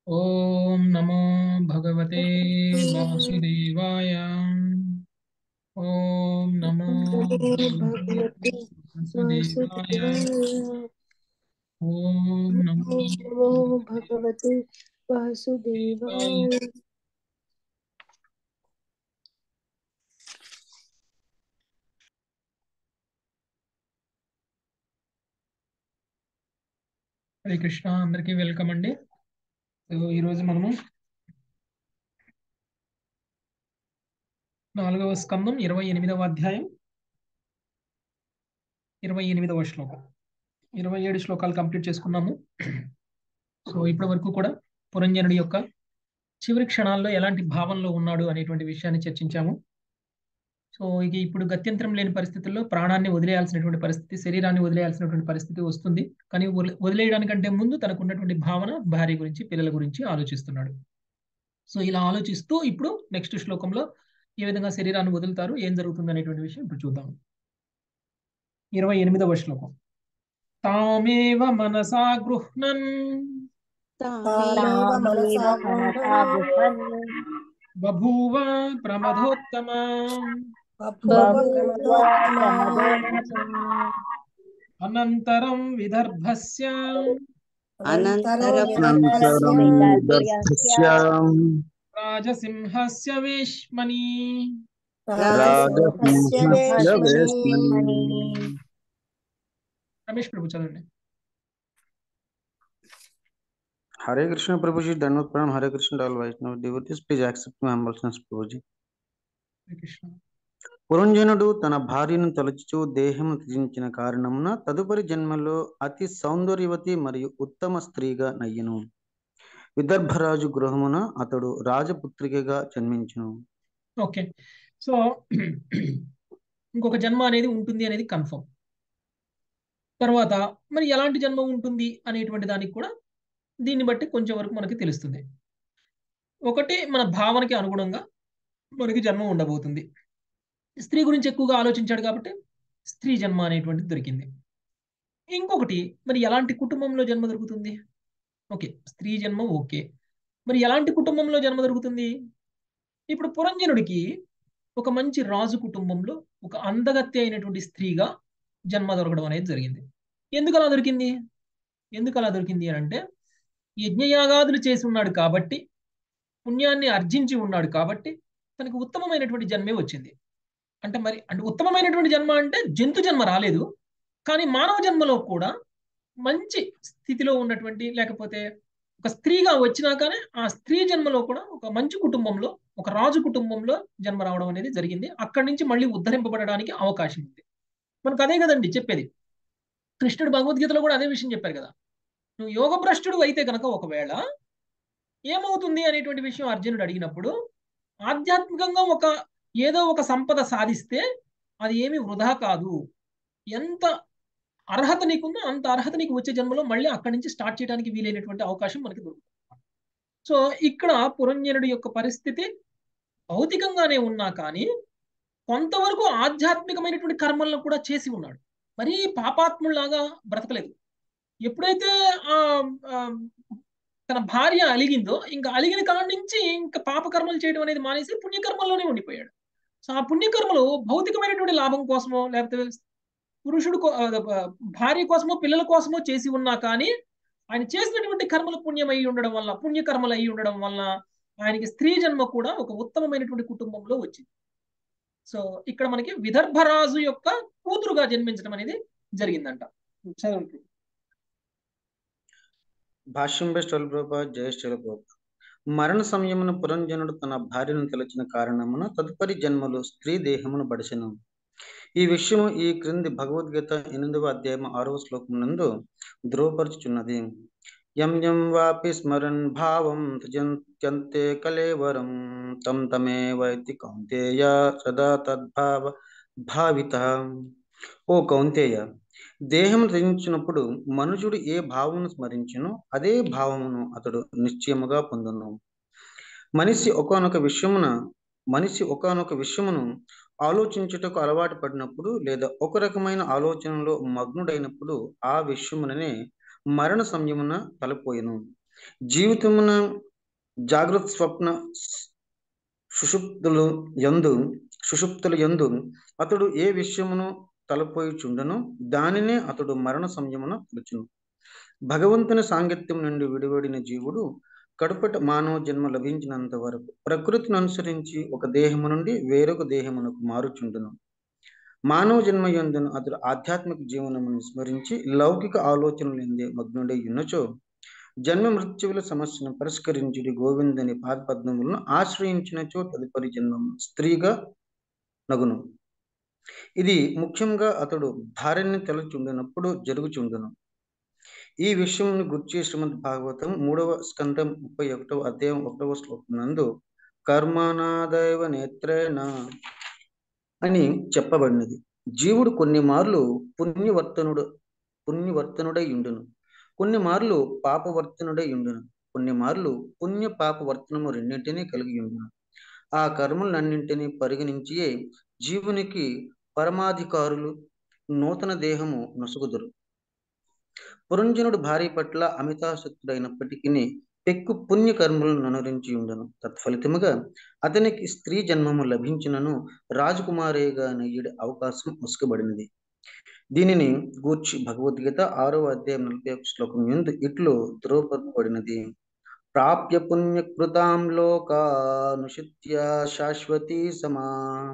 ॐ नमो भगवते वासुदेवाय ॐ नमो भगवते भगवते वासुदेवाय वासुदेवाय ॐ नमो नमो भगवते वासुदेवाय హరే కృష్ణ అందరికీ వెల్కమ్ అండి సో ఈరోజు మనము నాలుగవ స్కందం ఇరవై ఎనిమిదవ అధ్యాయం ఇరవై ఎనిమిదవ శ్లోకం ఇరవై ఏడు శ్లోకాలు కంప్లీట్ చేసుకున్నాము సో ఇప్పటి వరకు కూడా పురంజనుడి యొక్క చివరి క్షణాల్లో ఎలాంటి భావంలో ఉన్నాడు అనేటువంటి విషయాన్ని చర్చించాము సో ఇక ఇప్పుడు గత్యంతరం లేని పరిస్థితుల్లో ప్రాణాన్ని వదిలేయాల్సినటువంటి పరిస్థితి శరీరాన్ని వదిలేయాల్సినటువంటి పరిస్థితి వస్తుంది కానీ వదిలే- వదిలేయడానికంటే ముందు తనకు ఉన్నటువంటి భావన భార్య గురించి పిల్లల గురించి ఆలోచిస్తున్నాడు సో ఇలా ఆలోచిస్తూ ఇప్పుడు నెక్స్ట్ శ్లోకంలో ఏ విధంగా శరీరాన్ని వదులుతారు ఏం జరుగుతుంది అనేటువంటి విషయం ఇప్పుడు చూద్దాం ఇరవై ఎనిమిదవ శ్లోకం తామేవ మనసా గృహ్ణన్ తామేవ మనసా మనసా గృహన్ బభూవ ప్రమదోత్తమ బభూవ ప్రమదోత్తమ అనంతరం విదర్భస్య అనంతరం అనంతరం విదర్భస్య రాజసింహస్య వేష్మని రాజసింహస్య వేష్మని రమేష్ ప్రభు చదవండి హరే కృష్ణ ప్రభుజీ ధన్యవాద ప్రణామ్ Hare Krishna all Vaishnav devotees please accept my obeisances ప్రభుజీ హరే కృష్ణ పురంజనుడు తన భార్యను తలచుచూ దేహం త్యజించిన కారణమున తదుపరి జన్మలో అతి సౌందర్యవతి మరియు ఉత్తమ స్త్రీగా నయ్యను విదర్భరాజు గృహమున అతడు రాజపుత్రికగా జన్మించును ఓకే సో ఇంకొక జన్మ అనేది ఉంటుంది అనేది కన్ఫర్మ్ తర్వాత మరి ఎలాంటి జన్మ ఉంటుంది అనేటువంటి దానికి కూడా దీన్ని బట్టి కొంచెం వరకు మనకి తెలుస్తుంది ఒకటి మన భావనకి అనుగుణంగా మనకి జన్మ ఉండబోతుంది స్త్రీ గురించి ఎక్కువగా ఆలోచించాడు కాబట్టి స్త్రీ జన్మ అనేటువంటిది దొరికింది ఇంకొకటి మరి ఎలాంటి కుటుంబంలో జన్మ దొరుకుతుంది ఓకే స్త్రీ జన్మ ఓకే మరి ఎలాంటి కుటుంబంలో జన్మ దొరుకుతుంది ఇప్పుడు పురంజనుడికి ఒక మంచి రాజు కుటుంబంలో ఒక అందగత్తె అయినటువంటి స్త్రీగా జన్మ దొరకడం అనేది జరిగింది ఎందుకు అలా దొరికింది ఎందుకు అలా దొరికింది అని అంటే యజ్ఞయాగాదులు చేసి ఉన్నాడు కాబట్టి పుణ్యాన్ని అర్జించి ఉన్నాడు కాబట్టి తనకు ఉత్తమమైనటువంటి జన్మే వచ్చింది అంటే మరి అంటే ఉత్తమమైనటువంటి జన్మ అంటే జంతు జన్మ రాలేదు కానీ మానవ జన్మలో కూడా మంచి స్థితిలో ఉన్నటువంటి లేకపోతే ఒక స్త్రీగా వచ్చినా కానీ ఆ స్త్రీ జన్మలో కూడా ఒక మంచి కుటుంబంలో ఒక రాజు కుటుంబంలో జన్మ రావడం అనేది జరిగింది అక్కడి నుంచి మళ్ళీ ఉద్ధరింపబడడానికి అవకాశం ఉంది మనకు అదే కదండి చెప్పేది కృష్ణుడు భగవద్గీతలో కూడా అదే విషయం చెప్పారు కదా నువ్వు యోగభ్రష్టుడు అయితే కనుక ఒకవేళ ఏమవుతుంది అనేటువంటి విషయం అర్జునుడు అడిగినప్పుడు ఆధ్యాత్మికంగా ఒక ఏదో ఒక సంపద సాధిస్తే అది ఏమి వృధా కాదు ఎంత అర్హత నీకుందో అంత అర్హత నీకు వచ్చే జన్మలో మళ్ళీ అక్కడి నుంచి స్టార్ట్ చేయడానికి వీలైనటువంటి అవకాశం మనకి దొరుకుతుంది సో ఇక్కడ పురంజనుడి యొక్క పరిస్థితి భౌతికంగానే ఉన్నా కానీ కొంతవరకు ఆధ్యాత్మికమైనటువంటి కర్మలను కూడా చేసి ఉన్నాడు మరీ పాపాత్ముల్లాగా బ్రతకలేదు ఎప్పుడైతే ఆ ఆ, తన భార్య అలిగిందో ఇంకా అలిగిన కాడి నుంచి ఇంకా పాపకర్మలు చేయడం అనేది మానేసి పుణ్యకర్మల్లోనే ఉండిపోయాడు సో ఆ పుణ్యకర్మలు భౌతికమైనటువంటి లాభం కోసమో లేకపోతే పురుషుడు కో- ఆ, ఆ, భార్య కోసమో పిల్లల కోసమో చేసి ఉన్నా కానీ ఆయన చేసినటువంటి కర్మలు పుణ్యమై ఉండడం వల్ల పుణ్యకర్మలు అయి ఉండడం వల్ల ఆయనకి స్త్రీ జన్మ కూడా ఒక ఉత్తమమైనటువంటి కుటుంబంలో వచ్చింది సో ఇక్కడ మనకి విదర్భరాజు యొక్క కూతురుగా జన్మించడం అనేది జరిగిందంట చదవండి భాష్యం బెస్ట్ ప్రభా జయ ప్రభా మరణ సమయమున పురంజనుడు తన భార్యను తలచిన కారణమున తదుపరి జన్మలో స్త్రీ దేహమును బడిసెను ఈ విషయము ఈ క్రింది భగవద్గీత ఎనిమిదవ అధ్యాయం ఆరవ శ్లోకం నందు ధృవపరచుచున్నది యం యం వాపి స్మరన్ భావం త్యజంత్యంతే కలేవరం తం తమే వైతి కౌంతేయ సదా తద్భావ భావిత ఓ కౌంతేయ దేహం త్యజించినప్పుడు మనుషుడు ఏ భావమును స్మరించునో అదే భావమును అతడు నిశ్చయముగా పొందును మనిషి ఒకనొక విషయమున మనిషి ఒకనొక విషయమును ఆలోచించుటకు అలవాటు పడినప్పుడు లేదా ఒక రకమైన ఆలోచనలో మగ్నుడైనప్పుడు ఆ విషయముననే మరణ సమయమున తలపోయెను జీవితమున జాగ్రత్త స్వప్న సుషుప్తులు యందు సుషుప్తులు యందు అతడు ఏ విషయమును తలపోయిచుండనో దానినే అతడు మరణ సమయమున పిలుచును భగవంతుని సాంగత్యం నుండి విడివడిన జీవుడు కడుపట మానవ జన్మ లభించినంత వరకు ప్రకృతిని అనుసరించి ఒక దేహము నుండి వేరొక దేహమునకు మారుచుండును మానవ జన్మ యందును అతడు ఆధ్యాత్మిక జీవనమును స్మరించి లౌకిక ఆలోచనలు ఎందే మగ్నుడై ఉన్నచో జన్మ మృత్యువుల సమస్యను పరిష్కరించుడి గోవిందని పాదపద్మములను ఆశ్రయించినచో తదుపరి జన్మము స్త్రీగా నగును ఇది ముఖ్యంగా అతడు భార్యని తలచుండినప్పుడు జరుగుచుండును ఈ విషయం గుర్చి శ్రీమద్ భాగవతం మూడవ స్కందం ముప్పై ఒకటవ అధ్యాయం ఒకటవ శ్లోకం నందు కర్మానాదైవ నేత్రేణ అని చెప్పబడినది జీవుడు కొన్ని మార్లు పుణ్యవర్తనుడు పుణ్యవర్తనుడై ఉండును కొన్ని మార్లు పాపవర్తనుడై ఉండును కొన్ని మార్లు పుణ్య పాప వర్తనము రెండింటినీ కలిగి ఉండును ఆ కర్మలన్నింటినీ పరిగణించియే జీవునికి పరమాధికారులు నూతన దేహము నొసుగుదురు పురంజనుడు భార్య పట్ల అమితాసక్తుడైనప్పటికీ పెక్కు పుణ్య కర్మలను అనురించి ఉండను తత్ఫలితముగా అతనికి స్త్రీ జన్మము లభించినను రాజకుమారిగా నయ్యడి అవకాశం ఉసుకబడినది దీనిని గూర్చి భగవద్గీత ఆరో అధ్యాయం నలభై ఒక శ్లోకం ఎందు ఇట్లు ధ్రువపరపబడినది ప్రాప్య పుణ్యకృతాం లోకానుషిత్య శాశ్వతీ సమా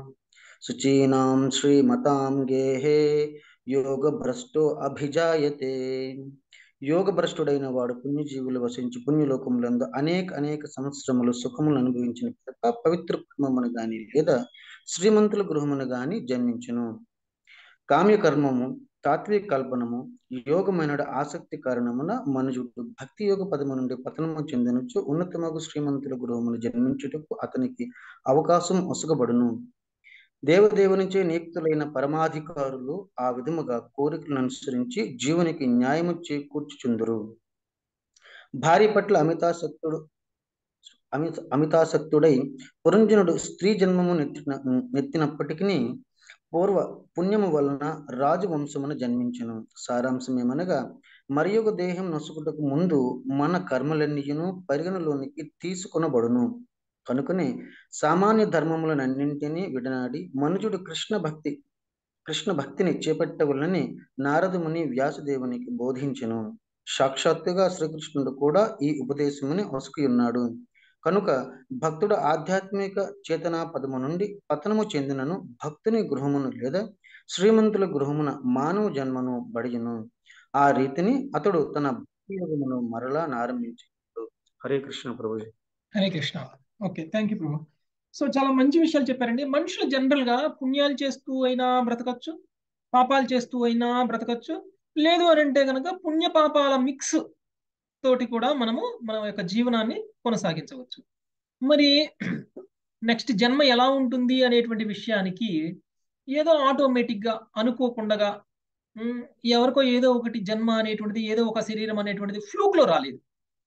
శుచీనాం శ్రీమతాం గేహే యోగ భ్రష్టో అభిజాయతే యోగ భ్రష్టుడైన వాడు పుణ్యజీవులు వసించి పుణ్యలోకములందు అనేక అనేక సంవత్సరములు సుఖములు అనుభవించిన పిదప పవిత్ర కుటుంబమును గాని లేదా శ్రీమంతుల గృహమును గాని జన్మించును కామ్యకర్మము తాత్విక కల్పనము యోగమైన ఆసక్తి కారణమున మనుజుడు భక్తి యోగ పదము నుండి పతనము చెందనుచు ఉన్నతమగు శ్రీమంతుల గృహమును జన్మించుటకు అతనికి అవకాశం ఒసగబడును దేవదేవునిచే నియుక్తులైన పరమాధికారులు ఆ విధముగా కోరికలను అనుసరించి జీవునికి న్యాయము చేకూర్చుచుందురు భార్య పట్ల అమితాసక్తుడు అమిత అమితాసక్తుడై పురంజనుడు స్త్రీ జన్మము నెత్తిన నెత్తినప్పటికీ పూర్వ పుణ్యము వలన రాజవంశమును జన్మించును సారాంశం ఏమనగా మరి ఒక దేహం నొసుకుటకు ముందు మన కర్మలన్నీయును పరిగణలోనికి తీసుకొనబడును కనుకనే సామాన్య ధర్మములనన్నింటినీ విడనాడి మనుజుడు కృష్ణ భక్తి కృష్ణ భక్తిని చేపట్టవలని నారదుముని వ్యాసదేవునికి బోధించెను సాక్షాత్తుగా శ్రీకృష్ణుడు కూడా ఈ ఉపదేశముని ఒసుకి ఉన్నాడు కనుక భక్తుడు ఆధ్యాత్మిక చేతనా పదము నుండి పతనము చెందినను భక్తుని గృహమును లేదా శ్రీమంతుల గృహమున మానవ జన్మను బడియును ఆ రీతిని అతడు తన భక్తి యోగమును మరలా నారంభించాడు హరే కృష్ణ ప్రభు Hare Krishna okay thank you ప్రభు సో చాలా మంచి విషయాలు చెప్పారండి మనుషులు జనరల్ గా పుణ్యాలు చేస్తూ అయినా బ్రతకచ్చు పాపాలు చేస్తూ అయినా బ్రతకచ్చు లేదు అని అంటే కనుక పుణ్య పాపాల మిక్స్ తోటి కూడా మనము మన యొక్క జీవనాన్ని కొనసాగించవచ్చు మరి నెక్స్ట్ జన్మ ఎలా ఉంటుంది అనేటువంటి విషయానికి ఏదో ఆటోమేటిక్ గా అనుకోకుండా ఉమ్, ఎవరికో ఏదో ఒకటి జన్మ అనేటువంటిది ఏదో ఒక శరీరం అనేటువంటిది ఫ్లూక్ లో రాలేదు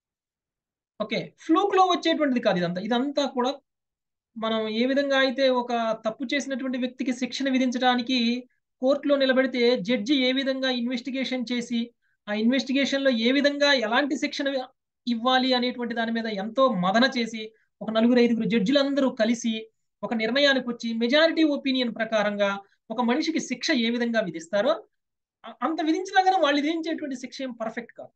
ఓకే ఫ్లూక్ లో వచ్చేటువంటిది కాదు ఇదంతా ఇదంతా కూడా మనం ఏ విధంగా అయితే ఒక తప్పు చేసినటువంటి వ్యక్తికి శిక్షణ విధించడానికి కోర్టులో నిలబెడితే జడ్జి ఏ విధంగా ఇన్వెస్టిగేషన్ చేసి ఆ ఇన్వెస్టిగేషన్ లో ఏ విధంగా ఎలాంటి శిక్షణ ఇవ్వాలి అనేటువంటి దాని మీద ఎంతో మదన చేసి ఒక నలుగురు ఐదుగురు జడ్జిలందరూ కలిసి ఒక నిర్ణయానికి వచ్చి మెజారిటీ ఒపీనియన్ ప్రకారంగా ఒక మనిషికి శిక్ష ఏ విధంగా విధిస్తారో అ- అంత విధించినా కానీ వాళ్ళు విధించేటువంటి శిక్ష ఏం పర్ఫెక్ట్ కాదు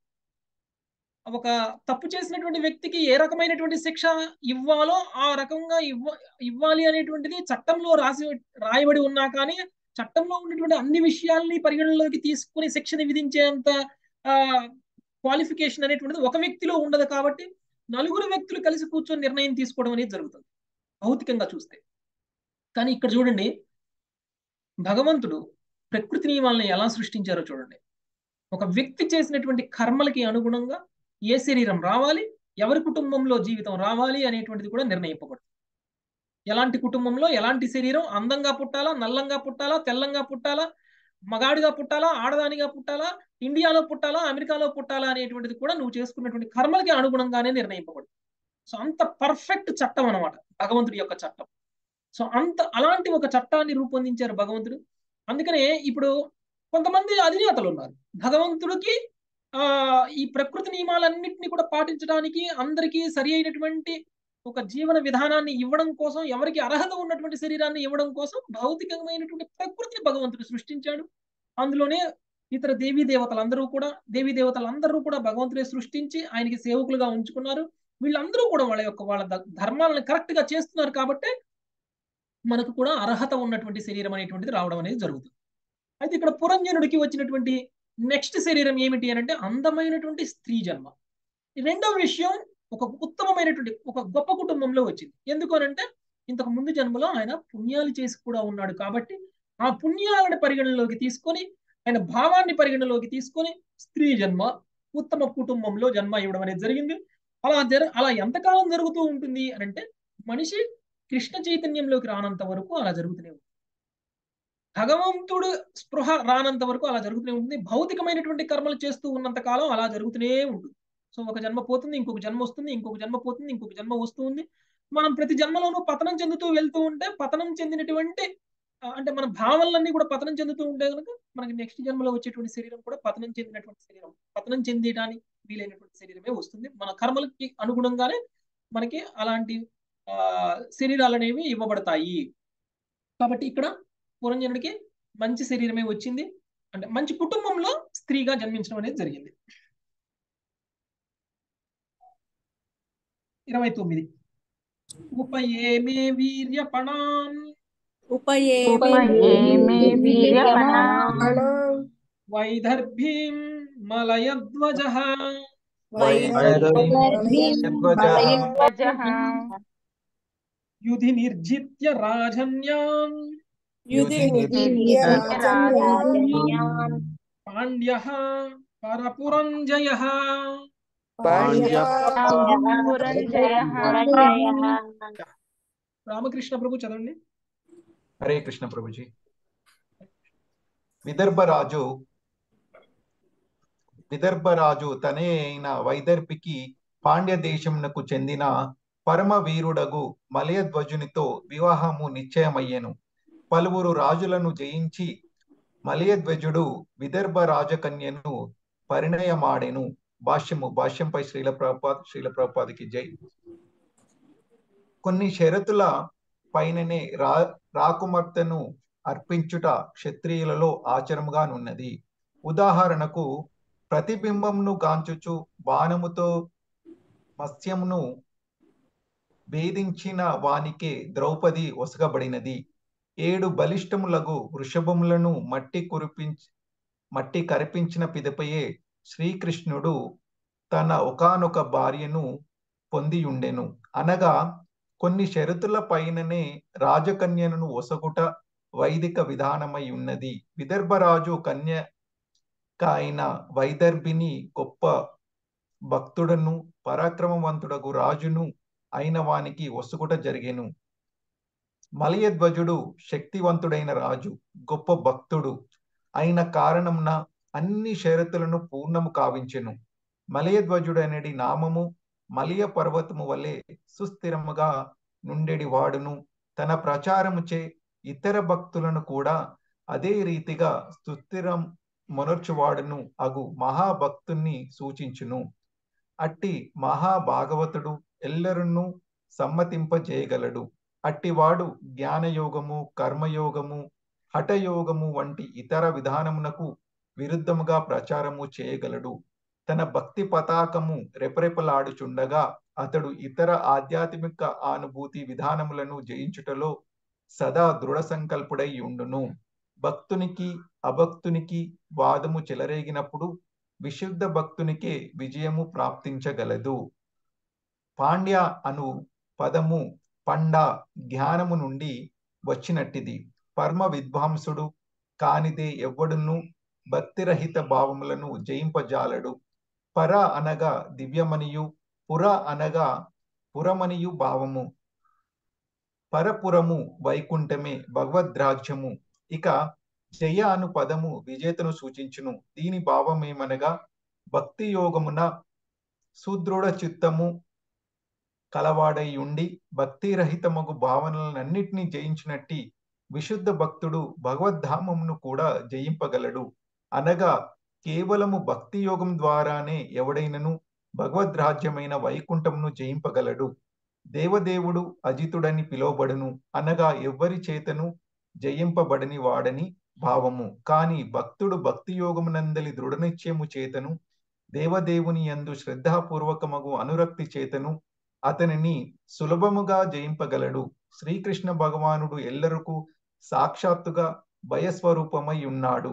ఒక తప్పు చేసినటువంటి వ్యక్తికి ఏ రకమైనటువంటి శిక్ష ఇవ్వాలో ఆ రకంగా ఇవ్వ ఇవ్వాలి అనేటువంటిది చట్టంలో రాసి రాయబడి ఉన్నా కానీ చట్టంలో ఉన్నటువంటి అన్ని విషయాల్ని పరిగణలోకి తీసుకుని శిక్షణ విధించేంత క్వాలిఫికేషన్ అనేటువంటిది ఒక వ్యక్తిలో ఉండదు కాబట్టి నలుగురు వ్యక్తులు కలిసి కూర్చొని నిర్ణయం తీసుకోవడం అనేది జరుగుతుంది భౌతికంగా చూస్తే కానీ ఇక్కడ చూడండి భగవంతుడు ప్రకృతి నియమాలను ఎలా సృష్టించారో చూడండి ఒక వ్యక్తి చేసినటువంటి కర్మలకి అనుగుణంగా ఏ శరీరం రావాలి ఎవరి కుటుంబంలో జీవితం రావాలి అనేటువంటిది కూడా నిర్ణయింపబడుతుంది ఎలాంటి కుటుంబంలో ఎలాంటి శరీరం అందంగా పుట్టాలా నల్లంగా పుట్టాలా తెల్లంగా పుట్టాలా మగాడిగా పుట్టాలా ఆడదానిగా పుట్టాలా ఇండియాలో పుట్టాలా అమెరికాలో పుట్టాలా అనేటువంటిది కూడా నువ్వు చేసుకున్నటువంటి కర్మలకి అనుగుణంగానే నిర్ణయింపబడుతుంది సో అంత పర్ఫెక్ట్ చట్టం అనమాట భగవంతుడి యొక్క చట్టం సో అంత అలాంటి ఒక చట్టాన్ని రూపొందించారు భగవంతుడు అందుకనే ఇప్పుడు కొంతమంది అధినేతలు ఉన్నారు భగవంతుడికి ఆ ఈ ప్రకృతి నియమాలన్నింటినీ కూడా పాటించడానికి అందరికీ సరి అయినటువంటి ఒక జీవన విధానాన్ని ఇవ్వడం కోసం ఎవరికి అర్హత ఉన్నటువంటి శరీరాన్ని ఇవ్వడం కోసం భౌతికమైనటువంటి ప్రకృతిని భగవంతుడు సృష్టించాడు అందులోనే ఇతర దేవీ దేవతలందరూ కూడా దేవీ దేవతలందరూ కూడా భగవంతుడే సృష్టించి ఆయనకి సేవకులుగా ఉంచుకున్నారు వీళ్ళందరూ కూడా వాళ్ళ యొక్క వాళ్ళ ద- ధర్మాలను కరెక్ట్ గా చేస్తున్నారు కాబట్టి మనకు కూడా అర్హత ఉన్నటువంటి శరీరం అనేటువంటిది రావడం అనేది జరుగుతుంది అయితే ఇక్కడ పురంజనుడికి వచ్చినటువంటి నెక్స్ట్ శరీరం ఏమిటి అని అంటే అందమైనటువంటి స్త్రీ జన్మ ఈ రెండవ విషయం ఒక ఉత్తమమైనటువంటి ఒక గొప్ప కుటుంబంలో వచ్చింది ఎందుకు అనంటే ఇంతకు ముందు జన్మలో ఆయన పుణ్యాలు చేసి కూడా ఉన్నాడు కాబట్టి ఆ పుణ్యాలను పరిగణనలోకి తీసుకొని ఆయన భావాన్ని పరిగణనలోకి తీసుకొని స్త్రీ జన్మ ఉత్తమ కుటుంబంలో జన్మ ఇవ్వడం అనేది జరిగింది అలా జర అలా ఎంతకాలం జరుగుతూ ఉంటుంది అని అంటే మనిషి కృష్ణ చైతన్యంలోకి రానంత వరకు అలా జరుగుతూనే ఉంటుంది భగవంతుడు స్పృహ రానంత వరకు అలా జరుగుతూనే ఉంటుంది భౌతికమైనటువంటి కర్మలు చేస్తూ ఉన్నంత కాలం అలా జరుగుతూనే ఉంటుంది సో ఒక జన్మ పోతుంది ఇంకొక జన్మ వస్తుంది ఇంకొక జన్మ పోతుంది ఇంకొక జన్మ వస్తుంది మనం ప్రతి జన్మలోనూ పతనం చెందుతూ వెళ్తూ ఉంటే పతనం చెందినటువంటి ఆ, అంటే మన భావనలన్నీ కూడా పతనం చెందుతూ ఉంటే కనుక మనకి నెక్స్ట్ జన్మలో వచ్చేటువంటి శరీరం కూడా పతనం చెందినటువంటి శరీరం పతనం చెందడానికి వీలైనటువంటి శరీరమే వస్తుంది మన కర్మలకి అనుగుణంగానే మనకి అలాంటి ఆ శరీరాలు అనేవి ఇవ్వబడతాయి కాబట్టి ఇక్కడ పురంజనుడికి మంచి శరీరమే వచ్చింది అంటే మంచి కుటుంబంలో స్త్రీగా జన్మించడం అనేది జరిగింది ఇరవై తొమ్మిది ఉపయేమే వీర్యపణాం ఉపయేమే వీర్యపణాం అణాం వైదర్భీం మలయధ్వజ వైదర్భీమలయధ్వజః యుధి నిర్జిత్య రాజన్యాం యుధి నిర్జిత్య రాజన్యాం పాండ్య పరపురంజయ పురంజయః రామకృష్ణ ప్రభు చదవండి హరే కృష్ణ ప్రభుజీ విదర్భరాజు విదర్భరాజు తనే అయిన వైదర్భికి పాండ్య దేశమునకు చెందిన పరమ వీరుడగు మలయధ్వజునితో వివాహము నిశ్చయమయ్యెను పలువురు రాజులను జయించి మలయధ్వజుడు విదర్భ రాజకన్యను పరిణయమాడెను భాష్యము భాష్యంపై శ్రీల ప్రభుపాద్ శ్రీల ప్రభుపాదికి జై కొన్ని షరతుల పైననే రా రాకుమార్తెను అర్పించుట క్షత్రియులలో ఆచరముగానున్నది ఉదాహరణకు ప్రతిబింబంను గాంచుచు బాణముతో మత్స్యమును భేదించిన వానికే ద్రౌపది ఒసగబడినది ఏడు బలిష్టములగు వృషభములను మట్టి కురిపించి మట్టి కరిపించిన పిదపయే శ్రీకృష్ణుడు తన ఒకానొక భార్యను పొందియుండెను అనగా కొన్ని షరతుల పైననే రాజకన్యను ఒసగుట వైదిక విధానమై ఉన్నది విదర్భరాజు కన్య అయిన వైదర్భిని గొప్ప భక్తుడను పరాక్రమవంతుడగు రాజును అయిన వానికి ఒసుగుట జరిగెను మలయధ్వజుడు శక్తివంతుడైన రాజు గొప్ప భక్తుడు అయిన కారణమున అన్ని షరతులను పూర్ణము కావించెను మలయధ్వజుడనడి నామము మలియ పర్వతము వలె సుస్థిరముగా నుండెడి వాడును తన ప్రచారముచే ఇతర భక్తులను కూడా అదే రీతిగా సుస్థిరం మొనర్చువాడును అగు మహాభక్తుణ్ణి సూచించును అట్టి మహాభాగవతుడు ఎల్లరును సమ్మతింపజేయగలడు అట్టివాడు జ్ఞానయోగము కర్మయోగము హఠయోగము వంటి ఇతర విధానమునకు విరుద్ధముగా ప్రచారము చేయగలడు తన భక్తి పతాకము రెపరెపలాడుచుండగా అతడు ఇతర ఆధ్యాత్మిక అనుభూతి విధానములను జయించుటలో సదా దృఢ సంకల్పుడై ఉండును భక్తునికి అభక్తునికి వాదము చెలరేగినప్పుడు విశుద్ధ భక్తునికే విజయము ప్రాప్తించగలదు పాండ్య అను పదము పండ జ్ఞానము నుండి వచ్చినట్టిది పరమ విద్వాంసుడు కానిదే ఎవ్వడును భక్తిరహిత భావములను జయింపజాలడు పర అనగా దివ్యమనియు పుర అనగా పురమనియు భావము పరపురము వైకుంఠమే భగవద్రాజ్యము ఇక జయ అను పదము విజేతను సూచించును దీని భావమేమనగా భక్తి యోగమున సుదృఢ చిత్తము కలవాడై ఉండి భక్తిరహితమగు భావనలన్నిటినీ జయించినట్టి విశుద్ధ భక్తుడు భగవద్ధామమును కూడా జయింపగలడు అనగా కేవలము భక్తి యోగం ద్వారానే ఎవడైనను భగవద్రాజ్యమైన వైకుంఠమును జయింపగలడు దేవదేవుడు అజితుడని పిలువబడును అనగా ఎవ్వరి చేతను జయింపబడని వాడని భావము కాని భక్తుడు భక్తి యోగమునందలి దృఢనిశ్చయము చేతను దేవదేవుని యందు శ్రద్ధాపూర్వకమగు అనురక్తి చేతను అతనిని సులభముగా జయింపగలడు శ్రీకృష్ణ భగవానుడు ఎల్లరకు సాక్షాత్తుగా భయస్వరూపమై ఉన్నాడు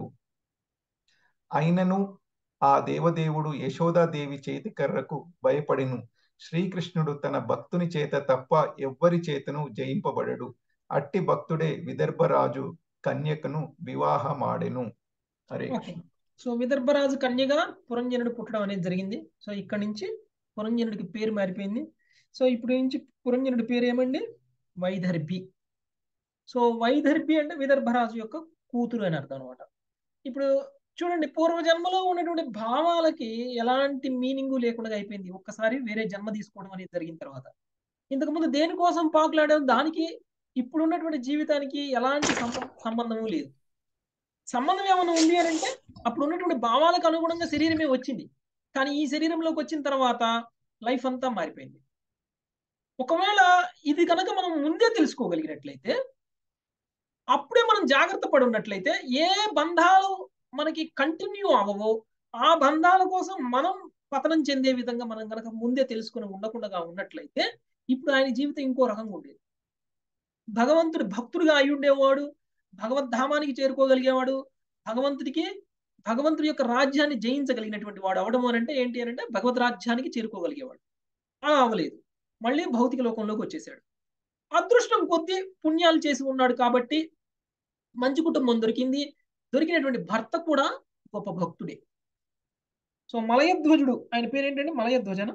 అయినను ఆ దేవదేవుడు యశోదాదేవి చేతికర్రకు భయపడిను శ్రీకృష్ణుడు తన భక్తుని చేత తప్ప ఎవ్వరి చేతను జయింపబడడు అట్టి భక్తుడే విదర్భరాజు కన్యకను వివాహమాడెను హరే ఓకే సో విదర్భరాజు కన్యగా పురంజనుడు పుట్టడం అనేది జరిగింది సో ఇక్కడ నుంచి పురంజనుడికి పేరు మారిపోయింది సో ఇప్పుడు నుంచి పురంజనుడి పేరు ఏమండి వైదర్భి సో వైదర్భి అంటే విదర్భరాజు యొక్క కూతురు అని అర్థం అనమాట ఇప్పుడు చూడండి పూర్వజన్మలో ఉన్నటువంటి భావాలకి ఎలాంటి మీనింగ్ లేకుండా అయిపోయింది ఒక్కసారి వేరే జన్మ తీసుకోవడం అనేది జరిగిన తర్వాత ఇంతకుముందు దేనికోసం పాకులాడాం దానికి ఇప్పుడు ఉన్నటువంటి జీవితానికి ఎలాంటి సంబ- సంబంధము లేదు సంబంధం ఏమైనా ఉంది అని అంటే అప్పుడు ఉన్నటువంటి భావాలకు అనుగుణంగా శరీరమే వచ్చింది కానీ ఈ శరీరంలోకి వచ్చిన తర్వాత లైఫ్ అంతా మారిపోయింది ఒకవేళ ఇది కనుక మనం ముందే తెలుసుకోగలిగినట్లయితే అప్పుడే మనం జాగ్రత్త పడి ఉన్నట్లయితే ఏ బంధాలు మనకి కంటిన్యూ అవ్వవో ఆ బంధాల కోసం మనం పతనం చెందే విధంగా మనం కనుక ముందే తెలుసుకుని ఉండకుండా ఉన్నట్లయితే ఇప్పుడు ఆయన జీవితం ఇంకో రకంగా ఉండేది భగవంతుడు భక్తుడిగా అయి ఉండేవాడు భగవద్ధామానికి చేరుకోగలిగేవాడు భగవంతుడికి భగవంతుడి యొక్క రాజ్యాన్ని జయించగలిగినటువంటి వాడు అవడం అని అంటే ఏంటి అని అంటే భగవద్ రాజ్యానికి చేరుకోగలిగేవాడు అలా అవ్వలేదు మళ్ళీ భౌతిక లోకంలోకి వచ్చేసాడు అదృష్టం కొద్దీ పుణ్యాలు చేసి ఉన్నాడు కాబట్టి మంచి కుటుంబం దొరికింది దొరికినటువంటి భర్త కూడా గొప్ప భక్తుడే సో మలయధ్వజుడు ఆయన పేరు ఏంటంటే మలయధ్వజన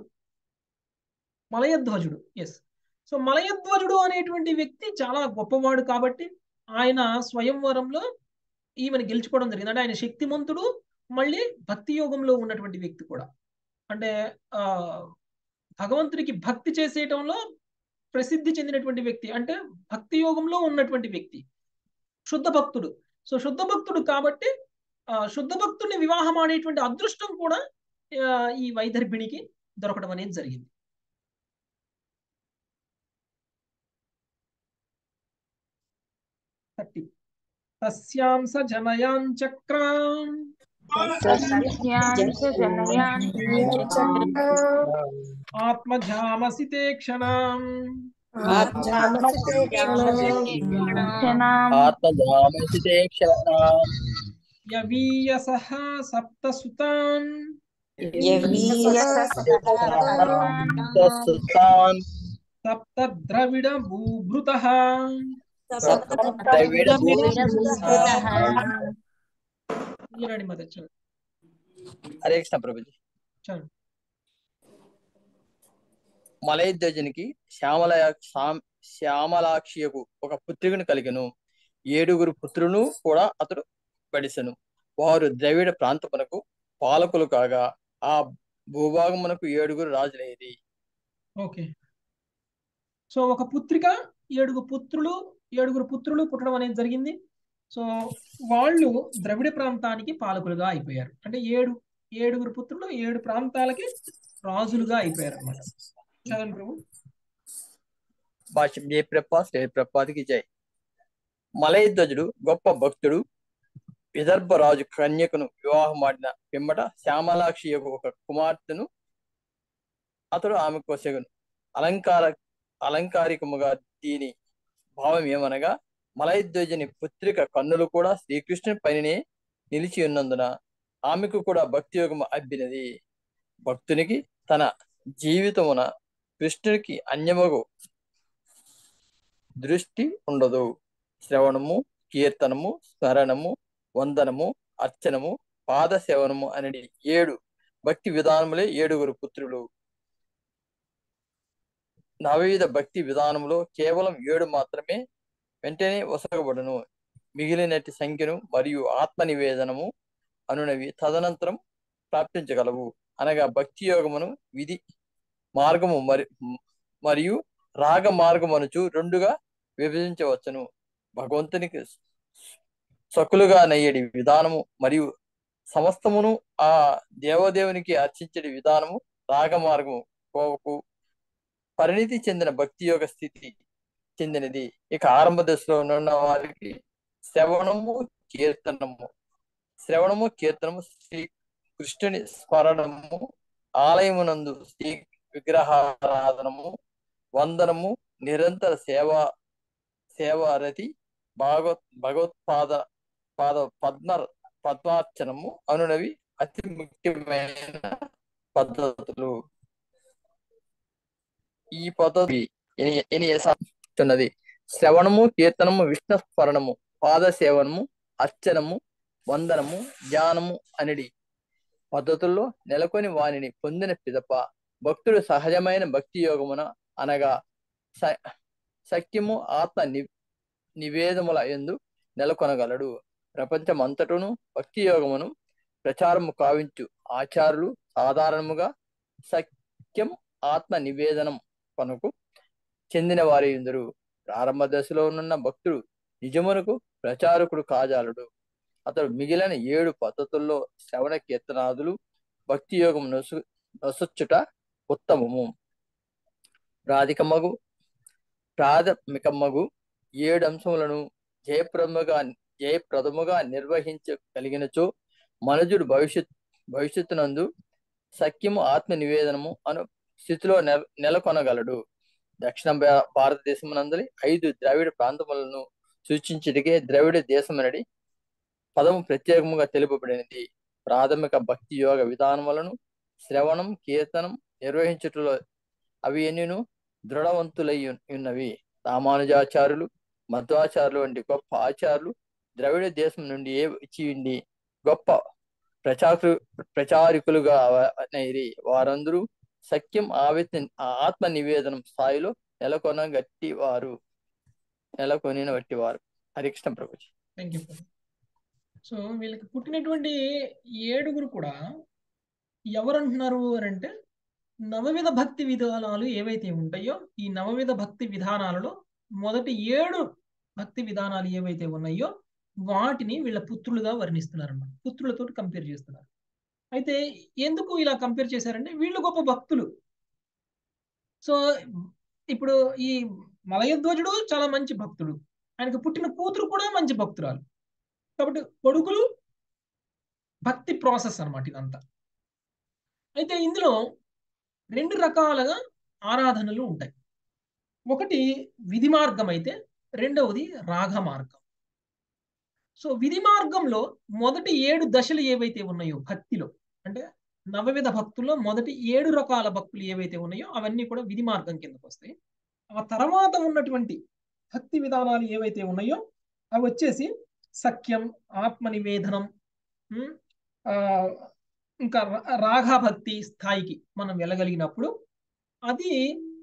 మలయధ్వజుడు ఎస్ సో మలయధ్వజుడు అనేటువంటి వ్యక్తి చాలా గొప్పవాడు కాబట్టి ఆయన స్వయంవరంలో ఈమెను గెలుచుకోవడం జరిగింది అంటే ఆయన శక్తిమంతుడు మళ్ళీ భక్తి యోగంలో ఉన్నటువంటి వ్యక్తి కూడా అంటే ఆ భగవంతుడికి భక్తి చేసేయటంలో ప్రసిద్ధి చెందినటువంటి వ్యక్తి అంటే భక్తి యోగంలో ఉన్నటువంటి వ్యక్తి శుద్ధ భక్తుడు సో శుద్ధ భక్తుడు కాబట్టి ఆ శుద్ధ భక్తుడిని వివాహం ఆడేటువంటి అదృష్టం కూడా ఆ, ఈ వైదర్భిణికి దొరకడం అనేది జరిగింది థర్టీ తస్యాం స జనయాం చక్రాం తస్యాంచ జనయాన్ ఆత్మజామసితే క్షణాం క్షణాం ఆత్మజామసితే క్షణాం యవీయసః సప్తసుతాన్ సుతాన్ సప్త ద్రవిడ భూభృతః ద్రవిడ మీరండి మధ్య చదువు హరే కృష్ణ ప్రభుజీ చదువు మలయధ్వజునికి శ్యామల శ్యామ్- శ్యామలాక్షియకు ఒక పుత్రికను కలిగను ఏడుగురు పుత్రులను కూడా అతడు బడిసెను వారు ద్రవిడ ప్రాంతమునకు పాలకులు కాగా ఆ భూభాగమునకు ఏడుగురు రాజులైది ఓకే సో ఒక పుత్రిక ఏడుగురు పుత్రులు ఏడుగురు పుత్రులు పుట్టడం అనేది జరిగింది సో వాళ్ళు ద్రవిడ ప్రాంతానికి పాలకులుగా అయిపోయారు అంటే ఏడు ఏడుగురు పుత్రులు ఏడు ప్రాంతాలకి రాజులుగా అయిపోయారు అనమాట చదవండి ప్రభు భాష్యం జయ ప్రపా శ్రీ ప్రపాదికి జై మలయధ్వజుడు గొప్ప భక్తుడు విదర్భ రాజు కన్యకను వివాహమాడిన పిమ్మట శ్యామలాక్షి యొక్క ఒక కుమార్తెను అతడు ఆమె కొసెగను అలంకార అలంకారికముగా దీని భావం ఏమనగా మలయధ్వజుని పుత్రిక కన్నులు కూడా శ్రీకృష్ణుని పైనే నిలిచి ఉన్నందున ఆమెకు కూడా భక్తి యోగము అబ్బినది భక్తునికి తన జీవితమున కృష్ణునికి అన్యమగు దృష్టి ఉండదు శ్రవణము కీర్తనము స్మరణము వందనము అర్చనము పాద సేవనము అనేది ఏడు భక్తి విధానములే ఏడుగురు పుత్రులు నవవిధ భక్తి విధానములో కేవలం ఏడు మాత్రమే వెంటనే వసగబడును మిగిలినటి సంఖ్యను మరియు ఆత్మ నివేదనము అనునవి తదనంతరం ప్రాప్తించగలవు అనగా భక్తి యోగమును విధి మార్గము మరి మరియు రాగ మార్గమనుచు రెండుగా విభజించవచ్చును భగవంతునికి సకులుగా నయ్యడి విధానము మరియు సమస్తమును ఆ దేవదేవునికి అర్చించే విధానము రాగమార్గము కోవకు పరిణితి చెందిన భక్తి యోగ స్థితి చెందినది ఇక ఆరంభ దశలో ఉన్న వారికి శ్రవణము కీర్తనము శ్రవణము కీర్తనము శ్రీ కృష్ణుని స్మరణము ఆలయమునందు శ్రీ విగ్రహారాధనము వందనము నిరంతర సేవ సేవారతి భాగవత్ భగవత్పాద పాద పద్మ పద్మార్చనము అనునవి అతి ముఖ్యమైన పద్ధతులు ఈ పద్ధతి ఎని- ఎని ఉన్నది శ్రవణము కీర్తనము విష్ణు స్మరణము పాద సేవనము అర్చనము వందనము ధ్యానము అనిడి పద్ధతుల్లో నెలకొని వానిని పొందిన పిదప భక్తుడు సహజమైన భక్తి యోగమున అనగా స- సఖ్యము ఆత్మ ని నివేదముల ఎందు నెలకొనగలడు ప్రపంచమంతటను భక్తి యోగమును ప్రచారము కావించు ఆచారులు సాధారణముగా సఖ్యం ఆత్మ నివేదనం కొనకు చెందిన వారి ఎందరు ప్రారంభ దశలో ఉన్న భక్తుడు నిజమునకు ప్రచారకుడు కాజాలడు అతడు మిగిలిన ఏడు పద్ధతుల్లో శ్రవణ కీర్తనాదులు భక్తి యోగం నొసు నొసొచ్చుట ఉత్తమము ప్రాధికమగు ప్రాథమికమ్మగు ఏడు అంశములను జయప్రదముగా జయప్రదముగా నిర్వహించగలిగినచో మనుజుడు భవిష్యత్ భవిష్యత్తునందు సఖ్యము ఆత్మ నివేదనము అను స్థితిలో నెల నెలకొనగలడు దక్షిణ భా- భారతదేశమునందలి ఐదు ద్రావిడ ప్రాంతములను సూచించటికే ద్రవిడ దేశమనడి పదము ప్రత్యేకముగా తెలుపబడినది ప్రాథమిక భక్తి యోగ విధానములను శ్రవణం కీర్తనం నిర్వహించుటలో అవి ఎన్నిను దృఢవంతులై ఉన్- ఉన్నవి రామానుజాచార్యులు మధ్వాచార్యులు వంటి గొప్ప ఆచార్యులు ద్రవిడ దేశం నుండి ఏ వచ్చి ఉండి గొప్ప ప్రచారు ప్రచారికులుగా అయిరి వారందరూ సఖ్యం ఆవిత ఆత్మ నివేదనం స్థాయిలో నెలకొన గట్టి వారు నెలకొనిన వట్టి వారు హరికృష్ణ ప్రభుజీ థ్యాంక్ యూ సో వీళ్ళకి పుట్టినటువంటి ఏడుగురు కూడా ఎవరంటున్నారు అని అంటే నవవిధ భక్తి విధానాలు ఏవైతే ఉంటాయో ఈ నవవిధ భక్తి విధానాలలో మొదటి ఏడు భక్తి విధానాలు ఏవైతే ఉన్నాయో వాటిని వీళ్ళ పుత్రులుగా వర్ణిస్తున్నారు అన్నమాట పుత్రులతో కంపేర్ చేస్తున్నారు అయితే ఎందుకు ఇలా కంపేర్ చేశారంటే వీళ్ళు గొప్ప భక్తులు సో ఇప్పుడు ఈ మలయధ్వజుడు చాలా మంచి భక్తుడు ఆయనకు పుట్టిన కూతురు కూడా మంచి భక్తురాలు కాబట్టి కొడుకులు భక్తి ప్రాసెస్ అన్నమాట ఇదంతా అయితే ఇందులో రెండు రకాలుగా ఆరాధనలు ఉంటాయి ఒకటి విధి మార్గం అయితే రెండవది రాగ మార్గం సో విధి మార్గంలో మొదటి ఏడు దశలు ఏవైతే ఉన్నాయో భక్తిలో అంటే నవవిధ భక్తుల్లో మొదటి ఏడు రకాల భక్తులు ఏవైతే ఉన్నాయో అవన్నీ కూడా విధి మార్గం కిందకు వస్తాయి ఆ తర్వాత ఉన్నటువంటి భక్తి విధానాలు ఏవైతే ఉన్నాయో అవి వచ్చేసి సఖ్యం ఆత్మ నివేదనం ఉమ్, ఆ, ఇంకా రా- రాగభక్తి స్థాయికి మనం వెళ్ళగలిగినప్పుడు అది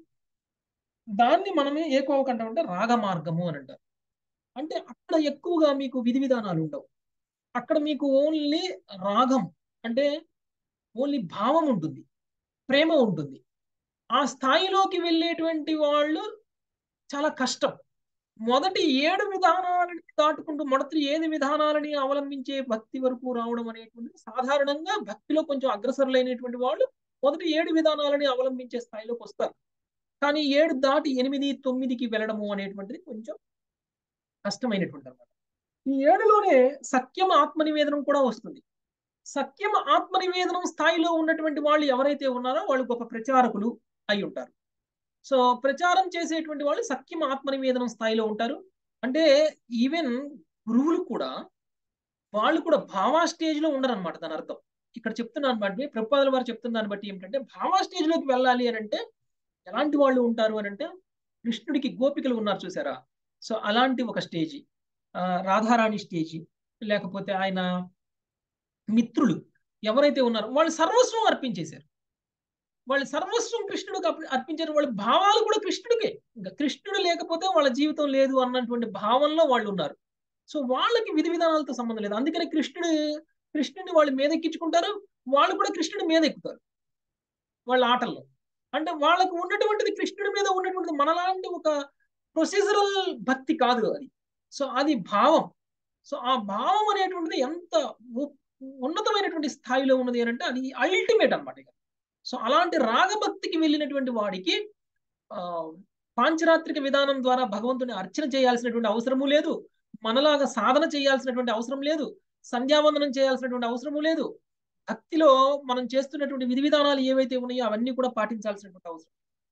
దాన్ని మనమే ఏ కోవకు అంటామంటే రాగ మార్గము అని అంటారు అంటే అక్కడ ఎక్కువగా మీకు విధి విధానాలు ఉండవు అక్కడ మీకు ఓన్లీ రాగం అంటే ఓన్లీ భావం ఉంటుంది ప్రేమ ఉంటుంది ఆ స్థాయిలోకి వెళ్ళేటువంటి వాళ్ళు చాలా కష్టం మొదటి ఏడు విధానాలని దాటుకుంటూ మొదటి ఏడు విధానాలని అవలంబించే భక్తి వరకు రావడం అనేటువంటిది సాధారణంగా భక్తిలో కొంచెం అగ్రసరులైనటువంటి వాళ్ళు మొదటి ఏడు విధానాలని అవలంబించే స్థాయిలోకి వస్తారు కానీ ఏడు దాటి ఎనిమిది తొమ్మిదికి వెళ్ళడము అనేటువంటిది కొంచెం కష్టమైనటువంటి అనమాట ఈ ఏడులోనే సత్యం ఆత్మనివేదనం కూడా వస్తుంది సత్యం ఆత్మనివేదనం స్థాయిలో ఉన్నటువంటి వాళ్ళు ఎవరైతే ఉన్నారో వాళ్ళు గొప్ప ప్రచారకులు అయి ఉంటారు సో ప్రచారం చేసేటువంటి వాళ్ళు సత్యం ఆత్మనివేదనం స్థాయిలో ఉంటారు అంటే ఈవెన్ గురువులు కూడా వాళ్ళు కూడా భావా స్టేజ్ లో ఉండరు అనమాట దాని అర్థం ఇక్కడ చెప్తున్నాను బట్టి ప్రభుపాదుల వారు చెప్తున్న దాన్ని బట్టి ఏమిటంటే భావా స్టేజ్ లోకి వెళ్ళాలి అని అంటే ఎలాంటి వాళ్ళు ఉంటారు అని అంటే కృష్ణుడికి గోపికలు ఉన్నారు చూసారా సో అలాంటి ఒక స్టేజీ ఆ, రాధారాణి స్టేజీ లేకపోతే ఆయన మిత్రులు ఎవరైతే ఉన్నారో వాళ్ళు సర్వస్వం అర్పించేశారు వాళ్ళు సర్వస్వం కృష్ణుడికి అర్ప- అర్పించారు వాళ్ళ భావాలు కూడా కృష్ణుడికే ఇంకా కృష్ణుడు లేకపోతే వాళ్ళ జీవితం లేదు అన్నటువంటి భావంలో వాళ్ళు ఉన్నారు సో వాళ్ళకి విధి విధానాలతో సంబంధం లేదు అందుకని కృష్ణుడు కృష్ణుడిని వాళ్ళు మీద ఎక్కించుకుంటారు వాళ్ళు కూడా కృష్ణుడి మీద ఎక్కుతారు వాళ్ళ ఆటల్లో అంటే వాళ్ళకు ఉన్నటువంటిది కృష్ణుడి మీద ఉన్నటువంటిది మనలాంటి ఒక ప్రొసీజరల్ భక్తి కాదు అది సో అది భావం సో ఆ భావం అనేటువంటిది ఎంత ఉ- ఉన్నతమైనటువంటి స్థాయిలో ఉన్నది అని అంటే అది అల్టిమేట్ అనమాట ఇక సో అలాంటి రాగభక్తికి వెళ్ళినటువంటి వాడికి ఆ పాంచరాత్రిక విధానం ద్వారా భగవంతుని అర్చన చేయాల్సినటువంటి అవసరము లేదు మనలాగా సాధన చేయాల్సినటువంటి అవసరం లేదు సంధ్యావందనం చేయాల్సినటువంటి అవసరము లేదు భక్తిలో మనం చేస్తున్నటువంటి విధి విధానాలు ఏవైతే ఉన్నాయో అవన్నీ కూడా పాటించాల్సినటువంటి అవసరం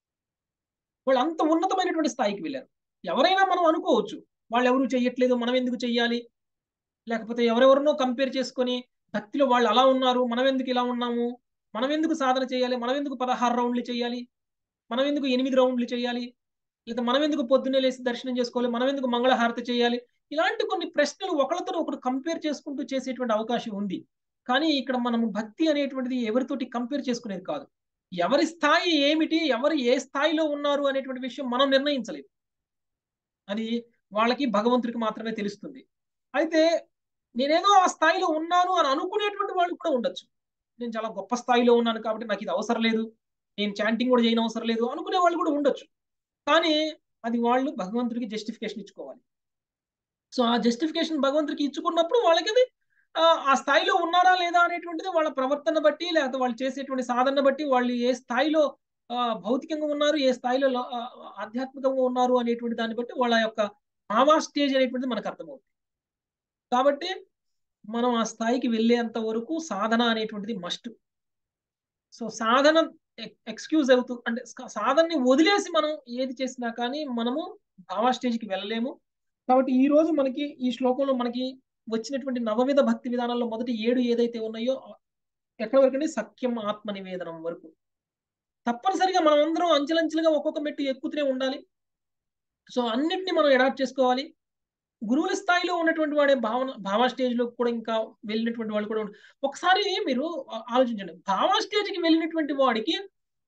వాళ్ళు అంత ఉన్నతమైనటువంటి స్థాయికి వెళ్ళారు ఎవరైనా మనం అనుకోవచ్చు వాళ్ళు ఎవరు చెయ్యట్లేదు మనం ఎందుకు చెయ్యాలి లేకపోతే ఎవరెవరినో కంపేర్ చేసుకొని భక్తిలో వాళ్ళు అలా ఉన్నారు మనం ఎందుకు ఇలా ఉన్నాము మనం ఎందుకు సాధన చేయాలి మనం ఎందుకు పదహారు రౌండ్లు చేయాలి మనం ఎందుకు ఎనిమిది రౌండ్లు చేయాలి లేదా మనం ఎందుకు పొద్దున్నే లేచి దర్శనం చేసుకోవాలి మనం ఎందుకు మంగళహారతి చేయాలి ఇలాంటి కొన్ని ప్రశ్నలు ఒకరితో ఒకరు కంపేర్ చేసుకుంటూ చేసేటువంటి అవకాశం ఉంది కానీ ఇక్కడ మనము భక్తి అనేటువంటిది ఎవరితోటి కంపేర్ చేసుకునేది కాదు ఎవరి స్థాయి ఏమిటి ఎవరు ఏ స్థాయిలో ఉన్నారు అనేటువంటి విషయం మనం నిర్ణయించలేదు అది వాళ్ళకి భగవంతుడికి మాత్రమే తెలుస్తుంది అయితే నేనేదో ఆ స్థాయిలో ఉన్నాను అని అనుకునేటువంటి వాళ్ళు కూడా ఉండొచ్చు నేను చాలా గొప్ప స్థాయిలో ఉన్నాను కాబట్టి నాకు ఇది అవసరం లేదు నేను చాంటింగ్ కూడా చేయని అవసరం లేదు అనుకునే వాళ్ళు కూడా ఉండొచ్చు కానీ అది వాళ్ళు భగవంతుడికి జస్టిఫికేషన్ ఇచ్చుకోవాలి సో ఆ జస్టిఫికేషన్ భగవంతుడికి ఇచ్చుకున్నప్పుడు వాళ్ళకి అది ఆ స్థాయిలో ఉన్నారా లేదా అనేటువంటిది వాళ్ళ ప్రవర్తన బట్టి లేకపోతే వాళ్ళు చేసేటువంటి సాధన బట్టి వాళ్ళు ఏ స్థాయిలో భౌతికంగా ఉన్నారు ఏ స్థాయిలో ఆధ్యాత్మికంగా ఉన్నారు అనేటువంటి దాన్ని బట్టి వాళ్ళ యొక్క భావా స్టేజ్ అనేటువంటిది మనకు అర్థమవుతుంది కాబట్టి మనం ఆ స్థాయికి వెళ్ళేంత వరకు సాధన అనేటువంటిది మస్ట్ సో సాధన ఎక్స్క్యూజ్ అవుతూ అంటే సాధనని వదిలేసి మనం ఏది చేసినా కానీ మనము భావా స్టేజ్కి వెళ్ళలేము కాబట్టి ఈ రోజు మనకి ఈ శ్లోకంలో మనకి వచ్చినటువంటి నవవిధ భక్తి విధానాల్లో మొదటి ఏడు ఏదైతే ఉన్నాయో ఎక్కడి వరకు అంటే సఖ్యం ఆత్మ నివేదనం వరకు తప్పనిసరిగా మనం అందరం అంచెలంచెలుగా ఒక్కొక్క మెట్టు ఎక్కుతూనే ఉండాలి సో అన్నిటిని మనం అడాప్ట్ చేసుకోవాలి గురువుల స్థాయిలో ఉన్నటువంటి వాడే భావన భావా స్టేజ్ లో కూడా ఇంకా వెళ్ళినటువంటి వాళ్ళు కూడా ఒకసారి మీరు ఆలోచించండి భావా స్టేజ్కి వెళ్ళినటువంటి వాడికి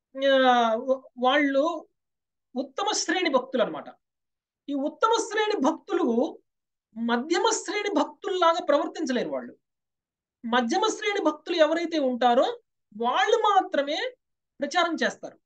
వాళ్ళు ఉత్తమ శ్రేణి భక్తులు అనమాట ఈ ఉత్తమ శ్రేణి భక్తులు మధ్యమ శ్రేణి భక్తుల్లాగా ప్రవర్తించలేరు వాళ్ళు మధ్యమ శ్రేణి భక్తులు ఎవరైతే ఉంటారో వాళ్ళు మాత్రమే ప్రచారం చేస్తారు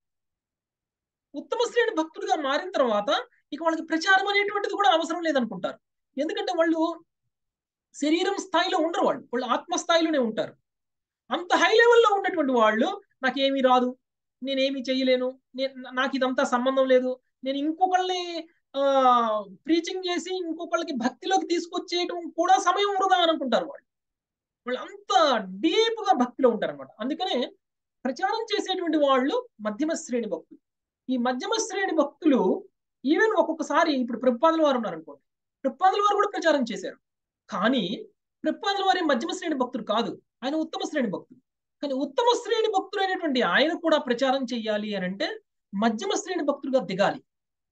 ఉత్తమ శ్రేణి భక్తులుగా మారిన తర్వాత ఇక వాళ్ళకి ప్రచారం అనేటువంటిది కూడా అవసరం లేదనుకుంటారు ఎందుకంటే వాళ్ళు శరీరం స్థాయిలో ఉండరు వాళ్ళు వాళ్ళు ఆత్మ స్థాయిలోనే ఉంటారు అంత హై లెవెల్లో ఉన్నటువంటి వాళ్ళు నాకేమీ రాదు నేనేమి చేయలేను నేను నాకు ఇదంతా సంబంధం లేదు నేను ఇంకొకళ్ళని ప్రీచింగ్ చేసి ఇంకొకళ్ళకి భక్తిలోకి తీసుకొచ్చేయటం కూడా సమయం వృధా అనుకుంటారు వాళ్ళు వాళ్ళు అంత డీప్ గా భక్తిలో ఉంటారు అనమాట అందుకనే ప్రచారం చేసేటువంటి వాళ్ళు మధ్యమ శ్రేణి భక్తులు ఈ మధ్యమ శ్రేణి భక్తులు ఈవెన్ ఒక్కొక్కసారి ఇప్పుడు ప్రభుపాదుల వారు ఉన్నారు అనుకోండి ప్రభుపాదుల వారు కూడా ప్రచారం చేశారు కానీ ప్రభుపాదుల వారి మధ్యమ శ్రేణి భక్తుడు కాదు ఆయన ఉత్తమ శ్రేణి భక్తుడు కానీ ఉత్తమ శ్రేణి భక్తుడు అయినటువంటి ఆయన కూడా ప్రచారం చేయాలి అని అంటే మధ్యమ శ్రేణి భక్తుడుగా దిగాలి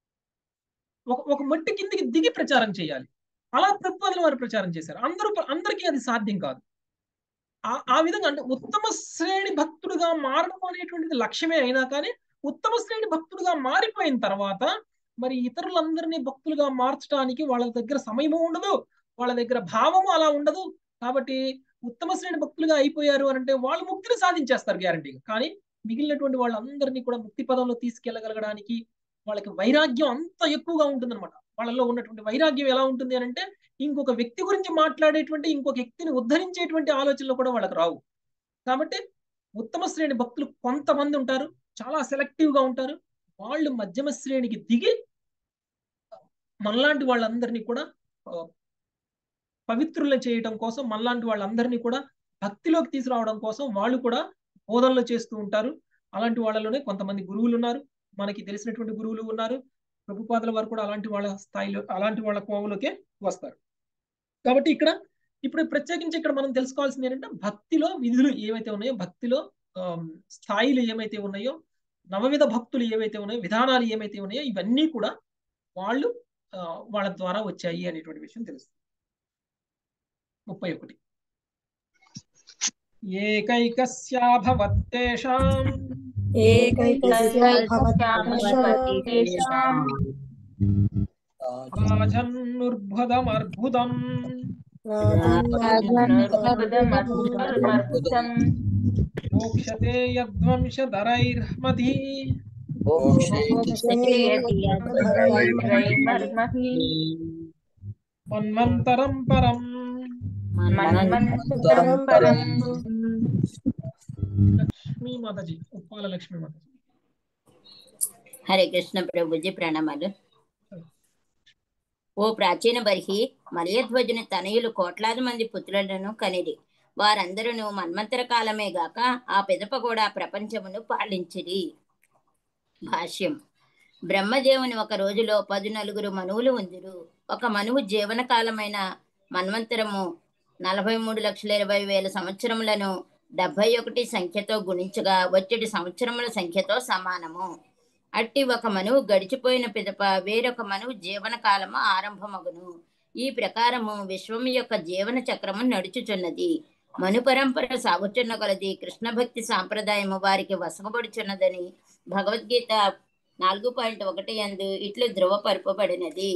ఒక ఒక మట్టి కిందికి దిగి ప్రచారం చేయాలి అలా ప్రభుపాదుల వారు ప్రచారం చేశారు అందరూ అందరికీ అది సాధ్యం కాదు ఆ విధంగా అంటే ఉత్తమ శ్రేణి భక్తుడుగా మారడం అనేటువంటిది లక్ష్యమే అయినా కానీ ఉత్తమ శ్రేణి భక్తుడుగా మారిపోయిన తర్వాత మరి ఇతరులందరినీ భక్తులుగా మార్చడానికి వాళ్ళ దగ్గర సమయము ఉండదు వాళ్ళ దగ్గర భావము అలా ఉండదు కాబట్టి ఉత్తమ శ్రేణి భక్తులుగా అయిపోయారు అని అంటే వాళ్ళు ముక్తిని సాధించేస్తారు గ్యారంటీగా కానీ మిగిలినటువంటి వాళ్ళందరినీ కూడా ముక్తి పదంలో తీసుకెళ్ళగలగడానికి వాళ్ళకి వైరాగ్యం అంత ఎక్కువగా ఉంటుందన్నమాట వాళ్ళలో ఉన్నటువంటి వైరాగ్యం ఎలా ఉంటుంది అని అంటే ఇంకొక వ్యక్తి గురించి మాట్లాడేటువంటి ఇంకొక వ్యక్తిని ఉద్ధరించేటువంటి ఆలోచనలు కూడా వాళ్ళకి రావు కాబట్టి ఉత్తమ శ్రేణి భక్తులు కొంతమంది ఉంటారు చాలా సెలెక్టివ్ గా ఉంటారు వాళ్ళు మధ్యమ శ్రేణికి దిగి మనలాంటి వాళ్ళందరినీ కూడా పవిత్రులను చేయటం కోసం మనలాంటి వాళ్ళందరినీ కూడా భక్తిలోకి తీసుకురావడం కోసం వాళ్ళు కూడా బోధనలు చేస్తూ ఉంటారు అలాంటి వాళ్ళలోనే కొంతమంది గురువులు ఉన్నారు మనకి తెలిసినటువంటి గురువులు ఉన్నారు ప్రభుపాదుల వారు కూడా అలాంటి వాళ్ళ స్థాయిలో అలాంటి వాళ్ళ కోవలోకే వస్తారు కాబట్టి ఇక్కడ ఇప్పుడు ప్రత్యేకించి ఇక్కడ మనం తెలుసుకోవాల్సింది ఏంటంటే భక్తిలో విధులు ఏవైతే ఉన్నాయో భక్తిలో స్థాయిలు ఏమైతే ఉన్నాయో నవవిధ భక్తులు ఏవైతే ఉన్నాయో విధానాలు ఏమైతే ఉన్నాయో ఇవన్నీ కూడా వాళ్ళు వాళ్ళ ద్వారా వచ్చాయి అనేటువంటి విషయం తెలుస్తుంది ముప్పై ఒకటి ఏకైకస్యాభవత్తేషాం రాజన్నుర్భుదమర్భుదం మోక్షతే యద్వంశధరైర్మతి మన్వంతరం పరం మన్మత్సుతం పరం లక్ష్మీ మాతాజీ ఉప్పాల లక్ష్మీ మాతాజీ హరే కృష్ణ ప్రభుజీ ప్రణామాలు ఓ ప్రాచీన బర్హి మలయధ్వజుని తనయులు కోట్లాది మంది పుత్రులను కనిరి వారందరూ మన్మంతర కాలమే గాక ఆ పిదప కూడా ప్రపంచమును పాలించిరి భాష్యం బ్రహ్మదేవుని ఒక రోజులో పది నలుగురు మనువులు ఉందిరు ఒక మనువు జీవన కాలమైన మన్వంతరము నలభై మూడు లక్షల ఇరవై వేల సంవత్సరములను డెబ్బై ఒకటి సంఖ్యతో గుణించగా వచ్చేటి సంవత్సరముల సంఖ్యతో సమానము అట్టి ఒక మనువు గడిచిపోయిన పిదప వేరొక మనువు జీవన కాలము ఆరంభమగును ఈ ప్రకారము విశ్వం యొక్క జీవన చక్రము నడుచుచున్నది మను పరంపర సాగుచున్న కొలది కృష్ణ భక్తి సాంప్రదాయము వారికి వసగబడుచున్నదని భగవద్గీత నాలుగు పాయింట్ ఒకటి అందు ఇట్లు ధృవపరపబడినది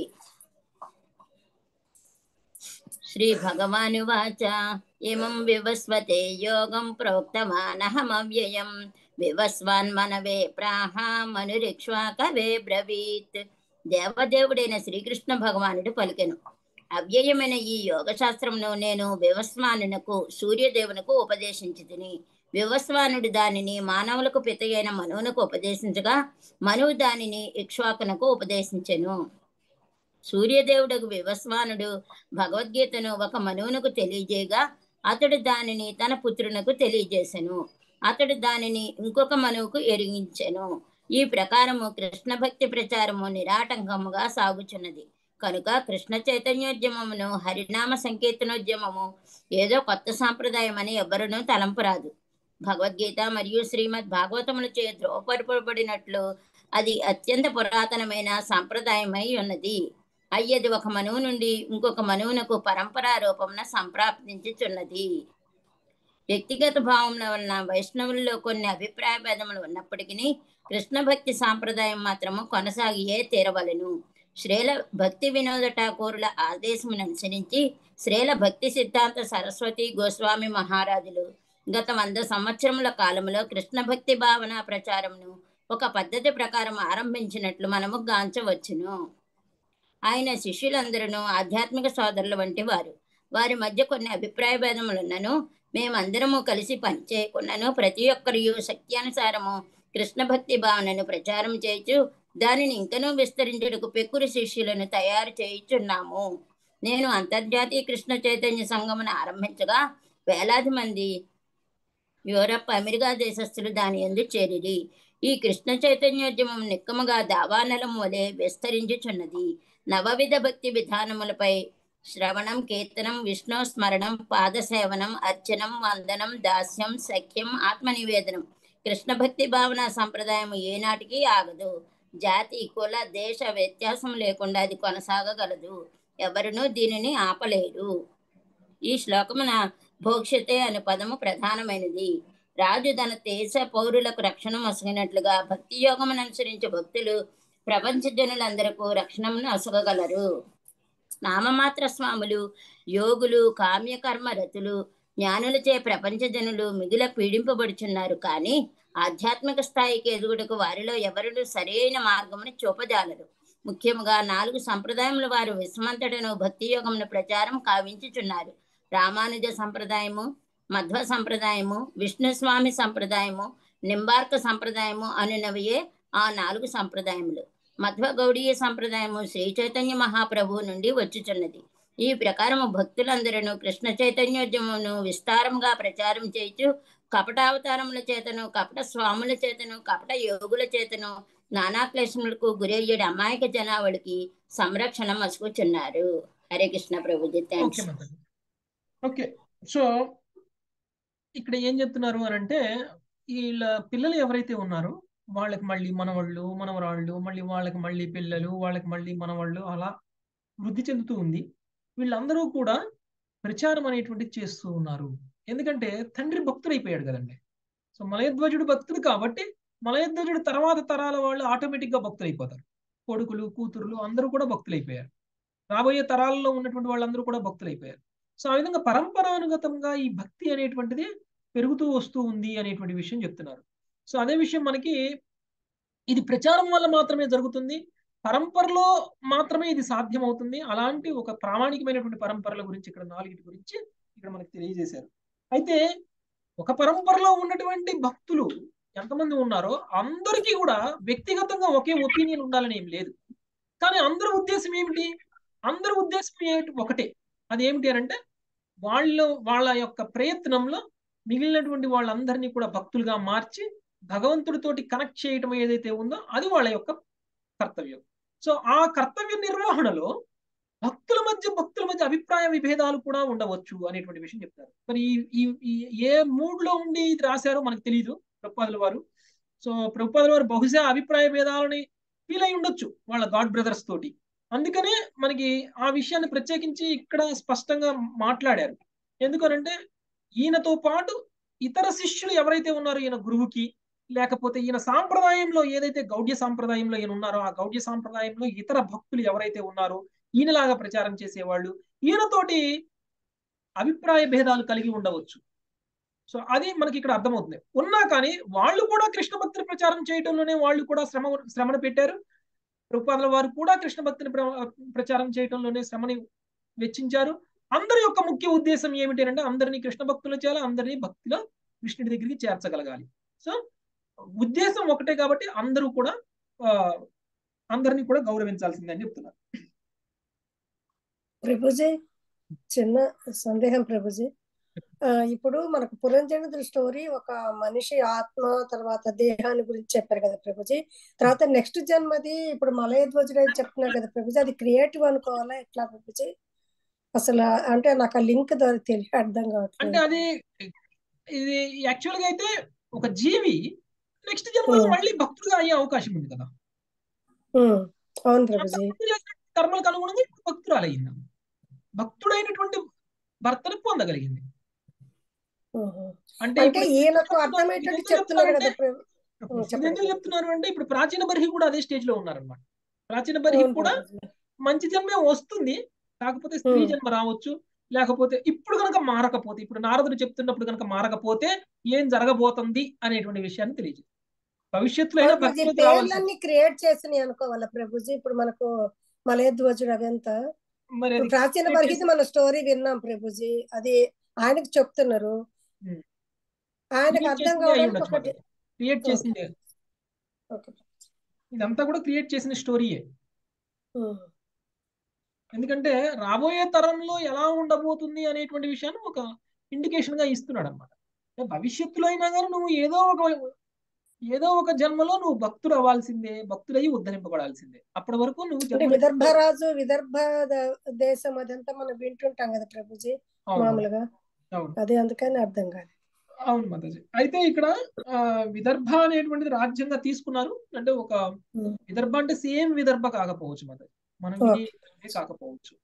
శ్రీ భగవానువాచ ఇమం వివస్వతే యోగం ప్రోక్తమానహమవ్యయం వివస్వాన్ మనవే ప్రాహ మనురిక్ష్వాకవే బ్రవీత్ దేవదేవుడైన శ్రీకృష్ణ భగవానుడు పలికెను అవ్యయమైన ఈ యోగ శాస్త్రమును నేను వివస్వానునకు సూర్యదేవునకు ఉపదేశించి తిని వివస్వానుడు దానిని మానవులకు పితయైన మనువునకు ఉపదేశించగా మనువు దానిని ఇక్ష్వాకునకు ఉపదేశించెను సూర్యదేవుడకు వివస్వానుడు భగవద్గీతను ఒక మనువునకు తెలియజేయగా అతడు దానిని తన పుత్రునకు తెలియజేసెను అతడు దానిని ఇంకొక మనువుకు ఎరిగించెను ఈ ప్రకారము కృష్ణ భక్తి ప్రచారము నిరాటంకముగా సాగుచున్నది కనుక కృష్ణ చైతన్యోద్యమమును హరినామ సంకీర్తనోద్యమము ఏదో కొత్త సాంప్రదాయం అని ఎవ్వరునూ తలంపరాదు భగవద్గీత మరియు శ్రీమద్ భాగవతములచే ధ్రువపరపబడినట్లు అది అత్యంత పురాతనమైన సాంప్రదాయమై ఉన్నది అయ్యది ఒక మనువు నుండి ఇంకొక మనువునకు పరంపరా రూపమున సంప్రాప్తించుచున్నది వ్యక్తిగత భావముల వలన వైష్ణవుల్లో కొన్ని అభిప్రాయ భేదములు ఉన్నప్పటికీ కృష్ణ భక్తి సాంప్రదాయం మాత్రము కొనసాగియే తీరవలెను శ్రేల భక్తి వినోద ఠాకూరుల ఆదేశమును అనుసరించి శ్రేల భక్తి సిద్ధాంత సరస్వతి గోస్వామి మహారాజులు గత వంద సంవత్సరముల కాలంలో కృష్ణ భక్తి భావన ప్రచారమును ఒక పద్ధతి ప్రకారం ఆరంభించినట్లు మనము గాంచవచ్చును ఆయన శిష్యులందరూ ఆధ్యాత్మిక సోదరుల వంటి వారు వారి మధ్య కొన్ని అభిప్రాయ భేదములున్నను మేమందరము కలిసి పనిచేయకున్నాను ప్రతి ఒక్కరియు శక్త్యానుసారము కృష్ణ భక్తి భావనను ప్రచారం చేయొచ్చు దానిని ఇంకనూ విస్తరించుటకు పెక్కురు శిష్యులను తయారు చేయుచున్నాము నేను అంతర్జాతీయ కృష్ణ చైతన్య సంఘమును ఆరంభించగా వేలాది మంది యూరప్ అమెరికా దేశస్థులు దాని ఎందు చేరిరి ఈ కృష్ణ చైతన్యోద్యమం నిక్కముగా దావానలం వలె విస్తరించుచున్నది నవవిధ భక్తి విధానములపై శ్రవణం కీర్తనం విష్ణు స్మరణం పాదసేవనం అర్చనం వందనం దాస్యం సఖ్యం ఆత్మనివేదనం కృష్ణ భక్తి భావన సంప్రదాయం ఏనాటికి ఆగదు జాతి కుల దేశ వ్యత్యాసం లేకుండా అది కొనసాగగలదు ఎవరునూ దీనిని ఆపలేరు ఈ శ్లోకమున భోక్షతే అనే పదము ప్రధానమైనది రాజు తన దేశ పౌరులకు రక్షణ మొసగినట్లుగా భక్తి యోగమును అనుసరించే భక్తులు ప్రపంచ జనులందరకు రక్షణమును అసగగలరు నామమాత్ర స్వాములు యోగులు కామ్యకర్మ రతులు జ్ఞానులచే ప్రపంచ జనులు మిగుల పీడింపబడుచున్నారు కానీ ఆధ్యాత్మిక స్థాయికి ఎదుగుటకు వారిలో ఎవరును సరైన మార్గమును చూపజాలరు ముఖ్యముగా నాలుగు సంప్రదాయముల వారు విశ్వమంతటను భక్తి యోగమును ప్రచారం కావించుచున్నారు రామానుజ సంప్రదాయము మధ్వ సంప్రదాయము విష్ణుస్వామి సంప్రదాయము నింబార్క సంప్రదాయము అనునవియే ఆ నాలుగు సంప్రదాయములు మధ్వ గౌడీయ సంప్రదాయము శ్రీ చైతన్య మహాప్రభువు నుండి వచ్చుచున్నది ఈ ప్రకారము భక్తులందరూ కృష్ణ చైతన్యోద్యమమును విస్తారంగా ప్రచారం చేయుచు కపటావతారముల చేతను కపట స్వాముల చేతను కపట యోగుల చేతను నానా క్లేశములకు గురయ్యేడు అమాయక జనావళికి సంరక్షణ మసుకుచున్నారు హరే కృష్ణ ప్రభుజీ ఓకే థ్యాంక్స్ మాతాజీ ఓకే సో ఇక్కడ ఏం చెప్తున్నారు అని అంటే వీళ్ళ పిల్లలు ఎవరైతే ఉన్నారో వాళ్ళకి మళ్ళీ మనవాళ్ళు మనవరాళ్ళు మళ్ళీ వాళ్ళకి మళ్ళీ పిల్లలు వాళ్ళకి మళ్ళీ మనవాళ్ళు అలా వృద్ధి చెందుతూ ఉంది వీళ్ళందరూ కూడా ప్రచారం అనేటువంటిది చేస్తూ ఉన్నారు ఎందుకంటే తండ్రి భక్తుడు అయిపోయాడు కదండి సో మలయధ్వజుడు భక్తుడు కాబట్టి మలయధ్వజుడు తర్వాత తరాల వాళ్ళు ఆటోమేటిక్ గా భక్తులు అయిపోతారు కొడుకులు కూతురులు అందరూ కూడా భక్తులు అయిపోయారు రాబోయే తరాలలో ఉన్నటువంటి వాళ్ళందరూ కూడా భక్తులు అయిపోయారు సో ఆ విధంగా పరంపరానుగతంగా ఈ భక్తి అనేటువంటిది పెరుగుతూ వస్తూ ఉంది అనేటువంటి విషయం చెప్తున్నారు సో అదే విషయం మనకి ఇది ప్రచారం వల్ల మాత్రమే జరుగుతుంది పరంపరలో మాత్రమే ఇది సాధ్యమవుతుంది అలాంటి ఒక ప్రామాణికమైనటువంటి పరంపరల గురించి ఇక్కడ నాలుగిటి గురించి ఇక్కడ మనకి తెలియజేశారు అయితే ఒక పరంపరలో ఉన్నటువంటి భక్తులు ఎంతమంది ఉన్నారో అందరికీ కూడా వ్యక్తిగతంగా ఒకే ఒపీనియన్ ఉండాలని ఏం లేదు కానీ అందరి ఉద్దేశం ఏమిటి అందరి ఉద్దేశం ఏంటి ఒకటే అది ఏమిటి అని అంటే వాళ్ళు వాళ్ళ యొక్క ప్రయత్నంలో మిగిలినటువంటి వాళ్ళందరినీ కూడా భక్తులుగా మార్చి భగవంతుడితోటి కనెక్ట్ చేయటం ఏదైతే ఉందో అది వాళ్ళ యొక్క కర్తవ్యం సో ఆ కర్తవ్య నిర్వహణలో భక్తుల మధ్య భక్తుల మధ్య అభిప్రాయ విభేదాలు కూడా ఉండవచ్చు అనేటువంటి విషయం చెప్తారు మరి ఈ ఈ ఈ- ఏ మూడ్ లో ఉండి ఇది రాశారో మనకు తెలియదు ప్రభుపాదుల వారు సో ప్రభుపాదుల వారు బహుశా అభిప్రాయ భేదాలని ఫీల్ అయి ఉండొచ్చు వాళ్ళ గాడ్ బ్రదర్స్ తోటి అందుకనే మనకి ఆ విషయాన్ని ప్రత్యేకించి ఇక్కడ స్పష్టంగా మాట్లాడారు ఎందుకనంటే ఈయనతో పాటు ఇతర శిష్యులు ఎవరైతే ఉన్నారో ఈయన గురువుకి లేకపోతే ఈయన సాంప్రదాయంలో ఏదైతే గౌడ్య సాంప్రదాయంలో ఈయన ఉన్నారో ఆ గౌడ్య సాంప్రదాయంలో ఇతర భక్తులు ఎవరైతే ఉన్నారో ఈయనలాగా ప్రచారం చేసేవాళ్ళు ఈయనతోటి అభిప్రాయ భేదాలు కలిగి ఉండవచ్చు సో అది మనకి ఇక్కడ అర్థమవుతుంది ఉన్నా కానీ వాళ్ళు కూడా కృష్ణ భక్తిని ప్రచారం చేయడంలోనే వాళ్ళు కూడా శ్రమ శ్రమను పెట్టారు రూపాదుల వారు కూడా కృష్ణ భక్తిని ప్ర- ప్రచారం చేయడంలోనే శ్రమని వెచ్చించారు అందరి యొక్క ముఖ్య ఉద్దేశం ఏమిటి అంటే అందరినీ కృష్ణ భక్తులు చేయాలి అందరినీ భక్తిలో కృష్ణుడి దగ్గరికి చేర్చగలగాలి సో ఉద్దేశం ఒకటే కాబట్టి అందరూ కూడా ఆ, అందరినీ కూడా గౌరవించాల్సిందే అని చెప్తున్నారు ప్రభుజీ చిన్న సందేహం ప్రభుజీ ఆ, ఇప్పుడు మనకు పురంజనుడి స్టోరీ ఒక మనిషి ఆత్మ తర్వాత దేహాన్ని గురించి చెప్పారు కదా ప్రభుజీ తర్వాత నెక్స్ట్ జన్మది ఇప్పుడు మలయధ్వజుడు అని చెప్తున్నారు కదా ప్రభుజీ అది క్రియేటివ్ అనుకోవాలా ఎట్లా ప్రభుజీ అసలు అంటే నాకు ఆ లింక్ ద్వారా తెలియ అర్థం అంటే కావట్లేదు అది ఇది యాక్చువల్ గా అయితే ఒక జీవి నెక్స్ట్ జన్మలో ఉమ్, మళ్ళీ భక్తుడుగా అయ్యే అవకాశం ఉంది కదా ఉమ్, అవును అంత ప్రభుజీ ముందు చేసిన కర్మలకు అనుగుణంగా ఇప్పుడు భక్తురాలయ్యింది ఆమె. భక్తుడైనటువంటి భర్తను పొందగలిగింది ఉహు. అంటే అంటే ఇప్పుడు ఈయనకు ఇది అర్థమయ్యేటట్టు ఎందుకు చెప్తున్నారు చెప్తున్నారంటే కదా ప్రభు ఉమ్, ఇది చెప్పండి ఎందుకు ప్రభు చెప్తున్నారు అంటే ఇప్పుడు ప్రాచీన బర్హి కూడా అదే స్టేజ్ లో ఉన్నారనమాట ప్రాచీన బర్హి అవును కూడా ప్రభుజీ మంచి జన్మే వస్తుంది కాకపోతే స్త్రీ ఉమ్, జన్మ రావచ్చు లేకపోతే ఇప్పుడు కనుక మారకపోతే ఇప్పుడు నారదుడు చెప్తున్నప్పుడు కనుక మారకపోతే ఏం జరగబోతుంది అనేటువంటి విషయాన్ని తెలియజేస్తుంది భవిష్యత్తులో అయినా అవును ప్రభుజీ భక్తిలోకి రావాల్సింది పేర్లన్నీ క్రియేట్ చేసినాయి అనుకోవాలా ప్రభుజీ ఇప్పుడు మనకు మలయధ్వజుడు అదంతా మరి ఇప్పుడు అది ప్రాచీన క్రియేట్ బర్హిది చేసి మన స్టోరీ విన్నాం ప్రభుజీ అది ఆయనకు చెప్తున్నారు ఉమ్, ఆయనకు క్రియేట్ అర్థం చేసిందే అయి కావడానికి ఉండొచ్చు ఒకటి మాతాజీ క్రియేట్ ఓకే చేసిందే ఓకే ఇదంతా కూడా క్రియేట్ చేసిన స్టోరీయే ఉమ్, ఎందుకంటే రాబోయే తరంలో ఎలా ఉండబోతుంది అనేటువంటి విషయాన్ని ఒక ఇండికేషన్ గా ఇస్తున్నాడు అనమాట భవిష్యత్తులో అయినా కానీ నువ్వు ఏదో ఒక ఏదో ఒక జన్మలో నువ్వు భక్తుడు అవ్వాల్సిందే భక్తుడయి ఉద్ధరింపబడాల్సిందే అప్పటి వరకు నువ్వు అంటే జన్మ విదర్భ రాజు విదర్భ ద- దేశం అదంతా మనం వింటుంటాం కదా ప్రభుజీ అవును మామూలుగా అవును అదే అందుకని అర్థం కాదు అవును మాతాజీ అయితే ఇక్కడ ఆ, విదర్భ అనేటువంటిది రాజ్యంగా తీసుకున్నారు అంటే ఒక ఉమ్, విదర్భ అంటే సేమ్ విదర్భ కాకపోవచ్చు మాతాజీ మనం ఓకే వినే విదర్భే కాకపోవచ్చు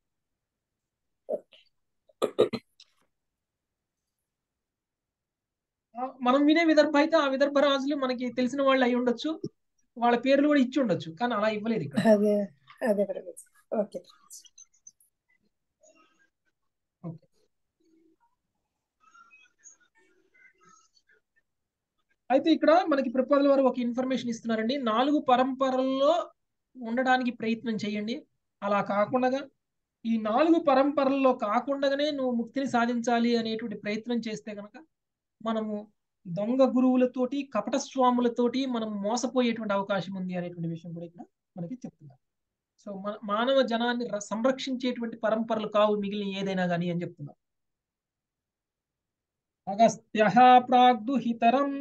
ఆ, మనం వినే విదర్భ అయితే ఆ విదర్భ రాజులు మనకి తెలిసిన వాళ్ళు అయి ఉండొచ్చు వాళ్ళ పేర్లు కూడా ఇచ్చి ఉండొచ్చు కానీ అలా ఇవ్వలేదు ఇక్కడ అదే అదే ప్రభుజీ ఓకే ప్రభుజీ ఓకే అయితే ఇక్కడ మనకి ప్రపోజల్ వారు ఒక ఇన్ఫర్మేషన్ ఇస్తున్నారండి నాలుగు పరంపరల్లో ఉండడానికి ప్రయత్నం చేయండి అలా కాకుండా ఈ నాలుగు పరంపరల్లో కాకుండానే నువ్వు ముక్తిని సాధించాలి అనేటువంటి ప్రయత్నం చేస్తే కనుక మనము దొంగ గురువులతోటి కపట స్వాములతోటి మనం మోసపోయేటువంటి అవకాశం ఉంది అనేటువంటి విషయం కూడా ఇక్కడ మనకి చెప్తున్నారు సో మన మానవ జనాన్ని ర- సంరక్షించేటువంటి పరంపరలు కావు మిగిలిన ఏదైనా కానీ అని చెప్తున్నారు అగస్త్య ప్రాగ్దుహితరం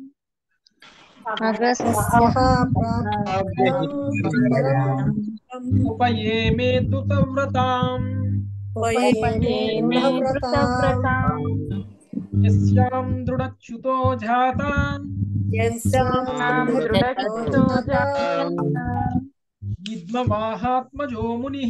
అగస్త్యః ప్రాగ్ధరం ఉపయేమే ధృతవ్రతాం ఉపయేమే దృఢవ్రతాం యస్యాం దృఢచ్యుతో జాతాం యస్యాం దృఢతో జాతాం విద్మవాహాత్మజో ముని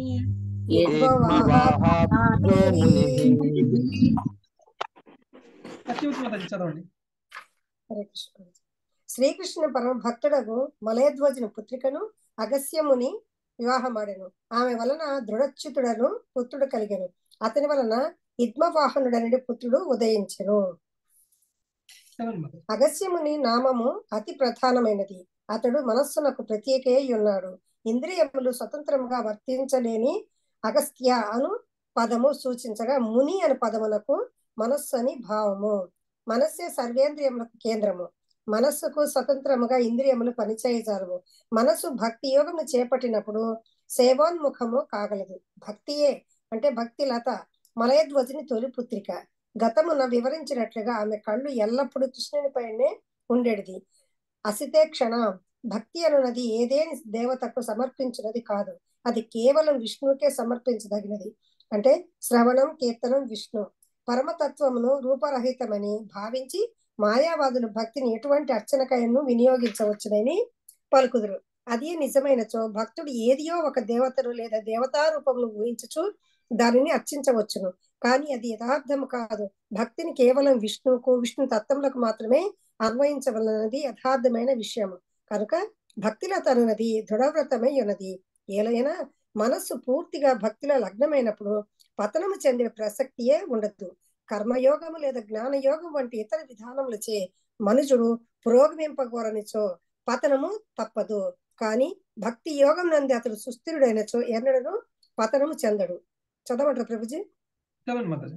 సత్యవతి చదవండి హరే కృష్ణ శ్రీకృష్ణ పరమ భక్తుడగు మలయధ్వజుని పుత్రికను అగస్యముని వివాహమాడెను ఆమె వలన దృఢచ్యుతుడను పుత్రుడు కలిగెను అతని వలన ఇద్మవాహనుడనడి పుత్రుడు ఉదయించెను చదవండి మాత. అగస్యముని నామము అతి ప్రధానమైనది అతడు మనస్సునకు ప్రత్యేకే ఉన్నాడు ఇంద్రియములు స్వతంత్రంగా వర్తించలేని అగస్త్య అను పదము సూచించగా ముని అనే పదమునకు మనస్సు అని భావము మనస్సే సర్వేంద్రియములకు కేంద్రము మనస్సుకు స్వతంత్రముగా ఇంద్రియములు పనిచేయజాలవు మనస్సు భక్తి యోగము చేపట్టినప్పుడు సేవోన్ముఖము కాగలదు భక్తియే అంటే భక్తి లత మలయధ్వజుని తొలి పుత్రిక గతమున వివరించినట్లుగా ఆమె కళ్ళు ఎల్లప్పుడూ కృష్ణుని పైనే ఉండేది అసితే క్షణ భక్తి అనున్నది ఏదేని దేవతకు సమర్పించినది కాదు అది కేవలం విష్ణువుకే సమర్పించదగినది అంటే శ్రవణం కీర్తనం విష్ణు పరమతత్వమును రూపరహితమని భావించి మాయావాదులు భక్తిని ఎటువంటి అర్చనకయను వినియోగించవచ్చునని పలుకుదురు అది నిజమైనచో భక్తుడు ఏదియో ఒక దేవతను లేదా దేవతా రూపమును ఊహించచ్చు దానిని అర్చించవచ్చును కానీ అది యథార్థము కాదు భక్తిని కేవలం విష్ణువుకు విష్ణు తత్వములకు మాత్రమే అన్వయించవలనది యథార్థమైన విషయము కనుక భక్తిలత అనున్నది దృఢవ్రతమై ఉన్నది ఏలైనా మనస్సు పూర్తిగా భక్తిలో లగ్నమైనప్పుడు పతనము చెందే ప్రసక్తియే ఉండదు కర్మయోగము లేదా జ్ఞానయోగం వంటి ఇతర విధానములచే మనుషుడు పురోగమింపగోరనిచో పతనము తప్పదు కానీ భక్తి యోగం నంది అతడు సుస్థిరుడైనచో ఎన్నడను పతనము చెందడు చదవమంటారు ప్రభుజీ చదవండి మాతాజీ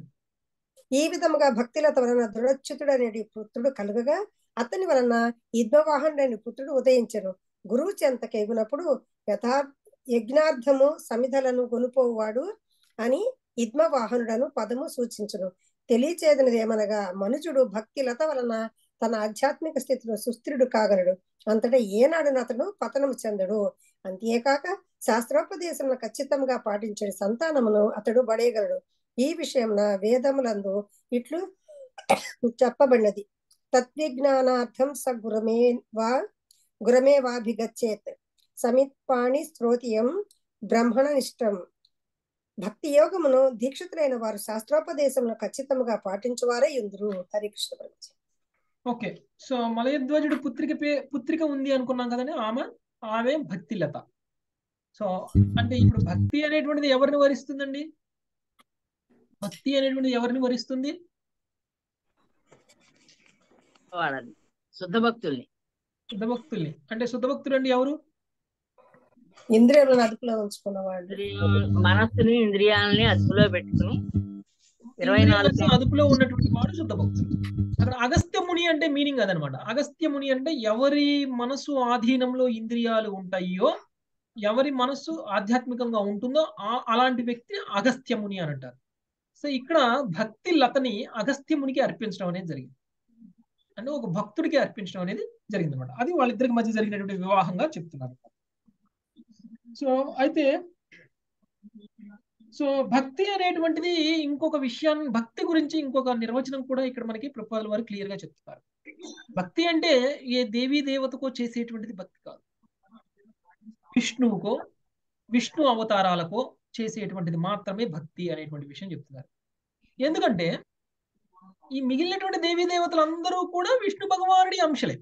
ఈ విధముగా భక్తిలత వలన దృఢచ్యుతుడనేటి పుత్రుడు కలుగగా అతని వలన యుద్ధవాహనుడని పుత్రుడు ఉదయించను గురువు చెంతకు ఎగునప్పుడు యథా యజ్ఞార్థము సమిధలను కొనుపోవాడు అని యుగ్మవాహనుడను పదము సూచించును తెలియచేదనది ఏమనగా మనుజుడు భక్తి లత వలన తన ఆధ్యాత్మిక స్థితిలో సుస్థిరుడు కాగలడు అంతటా ఏనాడున అతను పతనము చెందడు అంతేకాక శాస్త్రోపదేశమును ఖచ్చితంగా పాటించే సంతానమును అతడు బడేయగలడు ఈ విషయమున వేదములందు ఇట్లు చెప్పబడినది తత్విజ్ఞానార్థం స గురమే వా గురమే వాభిగచ్చేత్ సమిత్పాణి శ్రోతియం బ్రహ్మణ నిష్టం భక్తి యోగమును దీక్షితులైన వారు శాస్త్రోపదేశమును ఖచ్చితంగా పాటించువారే ఇందురు హరికృష్ణ ప్రభుజీ ఓకే సో మలయధ్వజుడు పుత్రిక పే పుత్రిక ఉంది అనుకున్నాం కదండి ఆమె ఆమె భక్తిలత సో అంటే ఇప్పుడు భక్తి అనేటువంటిది ఎవరిని వరిస్తుందండి భక్తి అనేటువంటిది ఎవరిని వరిస్తుంది వాళ్ళని శుద్ధ భక్తుల్ని శుద్ధ భక్తుల్ని అంటే శుద్ధ భక్తులు అండి ఎవరు ఇంద్రియాలను అదుపులో ఉంచుకున్నవాడు ఇంద్రియం మనస్సుని ఇంద్రియాలని అదుపులో పెట్టుకుని ఇరవై నాలుగు ఇంద్రియాలకు అదుపులో ఉన్నటువంటి వాడు శుద్ధ భక్తుడు అక్కడ అగస్త్య ముని అంటే మీనింగ్ అదనమాట అగస్త్య ముని అంటే ఎవరి మనసు ఆధీనంలో ఇంద్రియాలు ఉంటాయో ఎవరి మనస్సు ఆధ్యాత్మికంగా ఉంటుందో ఆ అలాంటి వ్యక్తి అగస్త్య ముని అని అంటారు సో ఇక్కడ భక్తి లతని అగస్త్య మునికి అర్పించడం అనేది జరిగింది అంటే ఒక భక్తుడికి అర్పించడం అనేది జరిగింది అనమాట అది వాళ్ళిద్దరికి మధ్య జరిగినటువంటి వివాహంగా చెప్తున్నారు సో అయితే సో భక్తి అనేటువంటిది ఇంకొక విషయాన్ని భక్తి గురించి ఇంకొక నిర్వచనం కూడా ఇక్కడ మనకి ప్రభుపాదుల వారు క్లియర్ గా చెప్తున్నారు భక్తి అంటే ఏ దేవీ దేవతకో చేసేటువంటిది భక్తి కాదు విష్ణువుకో విష్ణు అవతారాలకో చేసేటువంటిది మాత్రమే భక్తి అనేటువంటి విషయం చెప్తున్నారు ఎందుకంటే ఈ మిగిలినటువంటి దేవీ దేవతలందరూ కూడా విష్ణు భగవానుడి అంశలే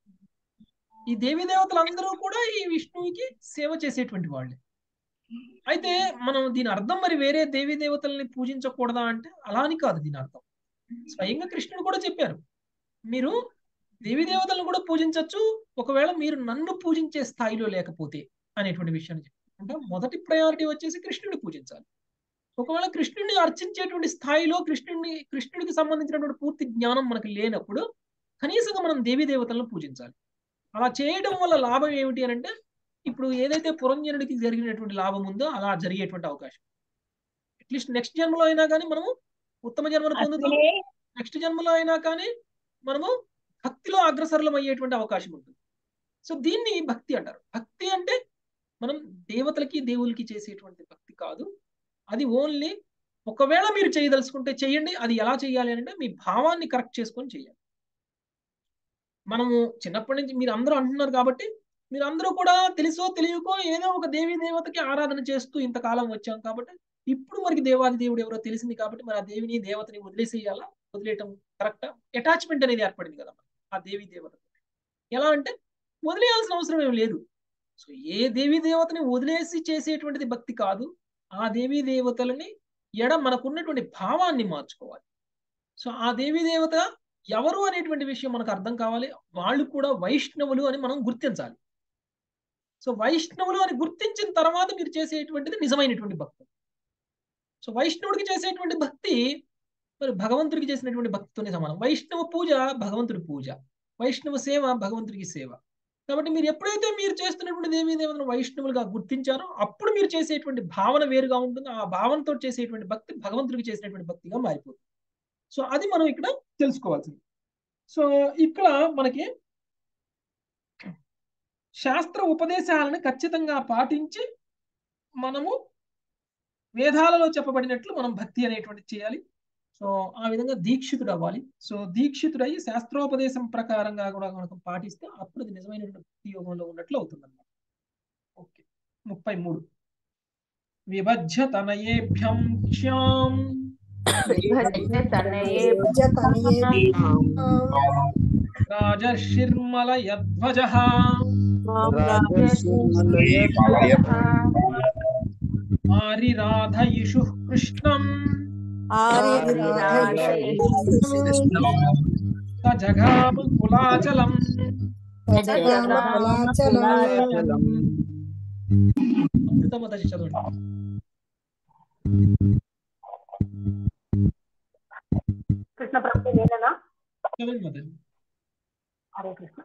ఈ దేవీ దేవతలందరూ కూడా ఈ విష్ణువుకి సేవ చేసేటువంటి వాళ్ళే అయితే మనం దీని అర్థం మరి వేరే దేవీ దేవతల్ని పూజించకూడదా అంటే అలా అని కాదు దీని అర్థం స్వయంగా కృష్ణుడు కూడా చెప్పారు మీరు దేవీ దేవతలను కూడా పూజించవచ్చు ఒకవేళ మీరు నన్ను పూజించే స్థాయిలో లేకపోతే అనేటువంటి విషయాన్ని చెప్పారు అంటే మొదటి ప్రయారిటీ వచ్చేసి కృష్ణుడిని పూజించాలి ఒకవేళ కృష్ణుడిని అర్చించేటువంటి స్థాయిలో కృష్ణుడిని కృష్ణుడికి సంబంధించినటువంటి పూర్తి జ్ఞానం మనకు లేనప్పుడు కనీసంగా మనం దేవీ దేవతలను పూజించాలి అలా చేయడం వల్ల లాభం ఏమిటి అని అంటే ఇప్పుడు ఏదైతే పురంజనుడికి జరిగినటువంటి లాభం ఉందో అలా జరిగేటువంటి అవకాశం అట్లీస్ట్ నెక్స్ట్ జన్మలో అయినా కానీ మనము ఉత్తమ జన్మను పొందుతాం నెక్స్ట్ జన్మలో అయినా కానీ మనము భక్తిలో అగ్రసరలం అయ్యేటువంటి అవకాశం ఉంటుంది సో దీన్ని భక్తి అంటారు భక్తి అంటే మనం దేవతలకి దేవులకి చేసేటువంటి భక్తి కాదు అది ఓన్లీ ఒకవేళ మీరు చేయదలుచుకుంటే చేయండి అది ఎలా చేయాలి అంటే మీ భావాన్ని కరెక్ట్ చేసుకొని చేయాలి మనము చిన్నప్పటి నుంచి మీరు అందరూ అంటున్నారు కాబట్టి మీరు అందరూ కూడా తెలుసో తెలియకో ఏదో ఒక దేవి దేవతకి ఆరాధన చేస్తూ ఇంతకాలం వచ్చాం కాబట్టి ఇప్పుడు మనకి దేవాది దేవుడు ఎవరో తెలిసింది కాబట్టి మరి ఆ దేవిని దేవతని వదిలేసేయాలా వదిలేయటం కరెక్ట్ అటాచ్మెంట్ అనేది ఏర్పడింది కదా ఆ దేవి దేవత ఎలా అంటే వదిలేయాల్సిన అవసరం ఏం లేదు సో ఏ దేవి దేవతని వదిలేసి చేసేటువంటిది భక్తి కాదు ఆ దేవీ దేవతలని ఎడ మనకున్నటువంటి భావాన్ని మార్చుకోవాలి సో ఆ దేవీ దేవత ఎవరు అనేటువంటి విషయం మనకు అర్థం కావాలి వాళ్ళు కూడా వైష్ణవులు అని మనం గుర్తించాలి సో వైష్ణవులు అని గుర్తించిన తర్వాత మీరు చేసేటువంటిది నిజమైనటువంటి భక్తి సో వైష్ణవుడికి చేసేటువంటి భక్తి మరి భగవంతుడికి చేసినటువంటి భక్తితోనే సమానం వైష్ణవ పూజ భగవంతుడి పూజ వైష్ణవ సేవ భగవంతుడికి సేవ కాబట్టి మీరు ఎప్పుడైతే మీరు చేస్తున్నటువంటి దేవీ దేవతను వైష్ణవులుగా గుర్తించారో అప్పుడు మీరు చేసేటువంటి భావన వేరుగా ఉంటుంది ఆ భావనతో చేసేటువంటి భక్తి భగవంతుడికి చేసినటువంటి భక్తిగా మారిపోతుంది సో అది మనం ఇక్కడ తెలుసుకోవాల్సింది సో ఇక్కడ మనకి శాస్త్ర ఉపదేశాలను ఖచ్చితంగా పాటించి మనము వేదాలలో చెప్పబడినట్లు మనం భక్తి అనేటువంటి చేయాలి సో ఆ విధంగా దీక్షితుడు అవ్వాలి సో దీక్షితుడై శాస్త్రోపదేశం ప్రకారంగా కూడా మనకు పాటిస్తే అప్పుడు అది నిజమైనటువంటి భక్తి యోగంలో ఉన్నట్లు అవుతుంది అన్నమాట ఓకే ముప్పై మూడు విభజ్య తనయేభ్యం క్షాం విభజ్య తనయే రాజర్షిర్మలయధ్వజ ఆరిరాధయిషు కృష్ణం సజగామ కులాచలం అమృతమదశ చదవండి కృష్ణ ప్రభు నేనేనా చదవండి మదన్ హరే కృష్ణ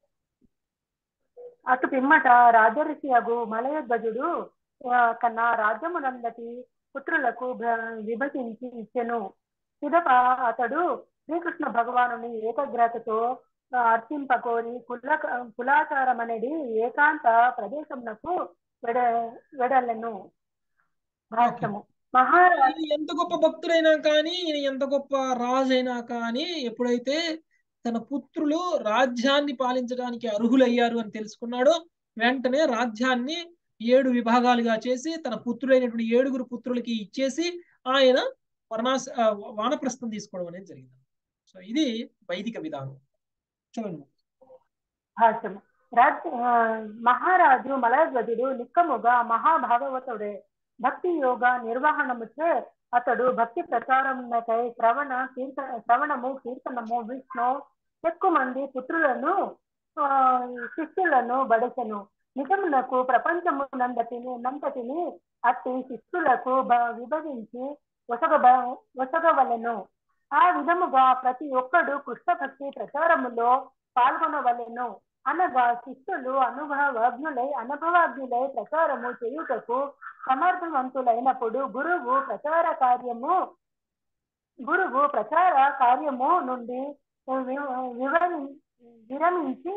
అటు పిమ్మట రాజర్షి అగు మలయధ్వజుడు ఆ, కన్నా రాజ్యమునందటి పుత్రులకు భ- విభజించి ఇచ్చెను పిదప అతడు శ్రీకృష్ణ భగవానుని ఏకాగ్రతతో ఆ, అర్చింపకోరి కుల కులాచారం అనేది ఏకాంత ప్రదేశమునకు వెడ వెడలను భాష్యము మహారాజు ఈయన ఎంత గొప్ప భక్తుడైనా కానీ ఈయన ఎంత గొప్ప రాజు అయినా కానీ ఎప్పుడైతే తన పుత్రులు రాజ్యాన్ని పాలించడానికి అర్హులయ్యారు అని తెలుసుకున్నాడో వెంటనే రాజ్యాన్ని ఏడు విభాగాలుగా చేసి తన పుత్రులైనటువంటి ఏడుగురు పుత్రులకి ఇచ్చేసి ఆయన వర్ణాస ఆ, వానప్రస్థం తీసుకోవడం అనేది జరిగింది సో ఇది వైదిక విధానం చదవండి భాష్యము రాజ్ ఆ, మహారాజు మలధ్వజుడు నిక్కముగా మహాభాగవతుడే భక్తి యోగ నిర్వహణముచే అతడు భక్తి ప్రచారమునకై శ్రవణ కీర్త శ్రవణము కీర్తనము విష్ణు ఎక్కువ మంది పుత్రులను ఆ, శిష్యులను బడసెను నిజమునకు ప్రపంచమునందటిని నంతటిని అట్టి శిష్యులకు బ- విభజించి వసగ వసగవలెను ఆ విధముగా ప్రతి ఒక్కడు కృష్ణ భక్తి ప్రచారములో పాల్గొనవలెను అనగా శిష్యులు అనుభవజ్ఞులై అనుభవజ్ఞులై ప్రచారము చేయుటకు సమర్థవంతులైనప్పుడు గురువు ప్రచార కార్యము గురువు ప్రచార కార్యము నుండి వి- వివరి విరమించి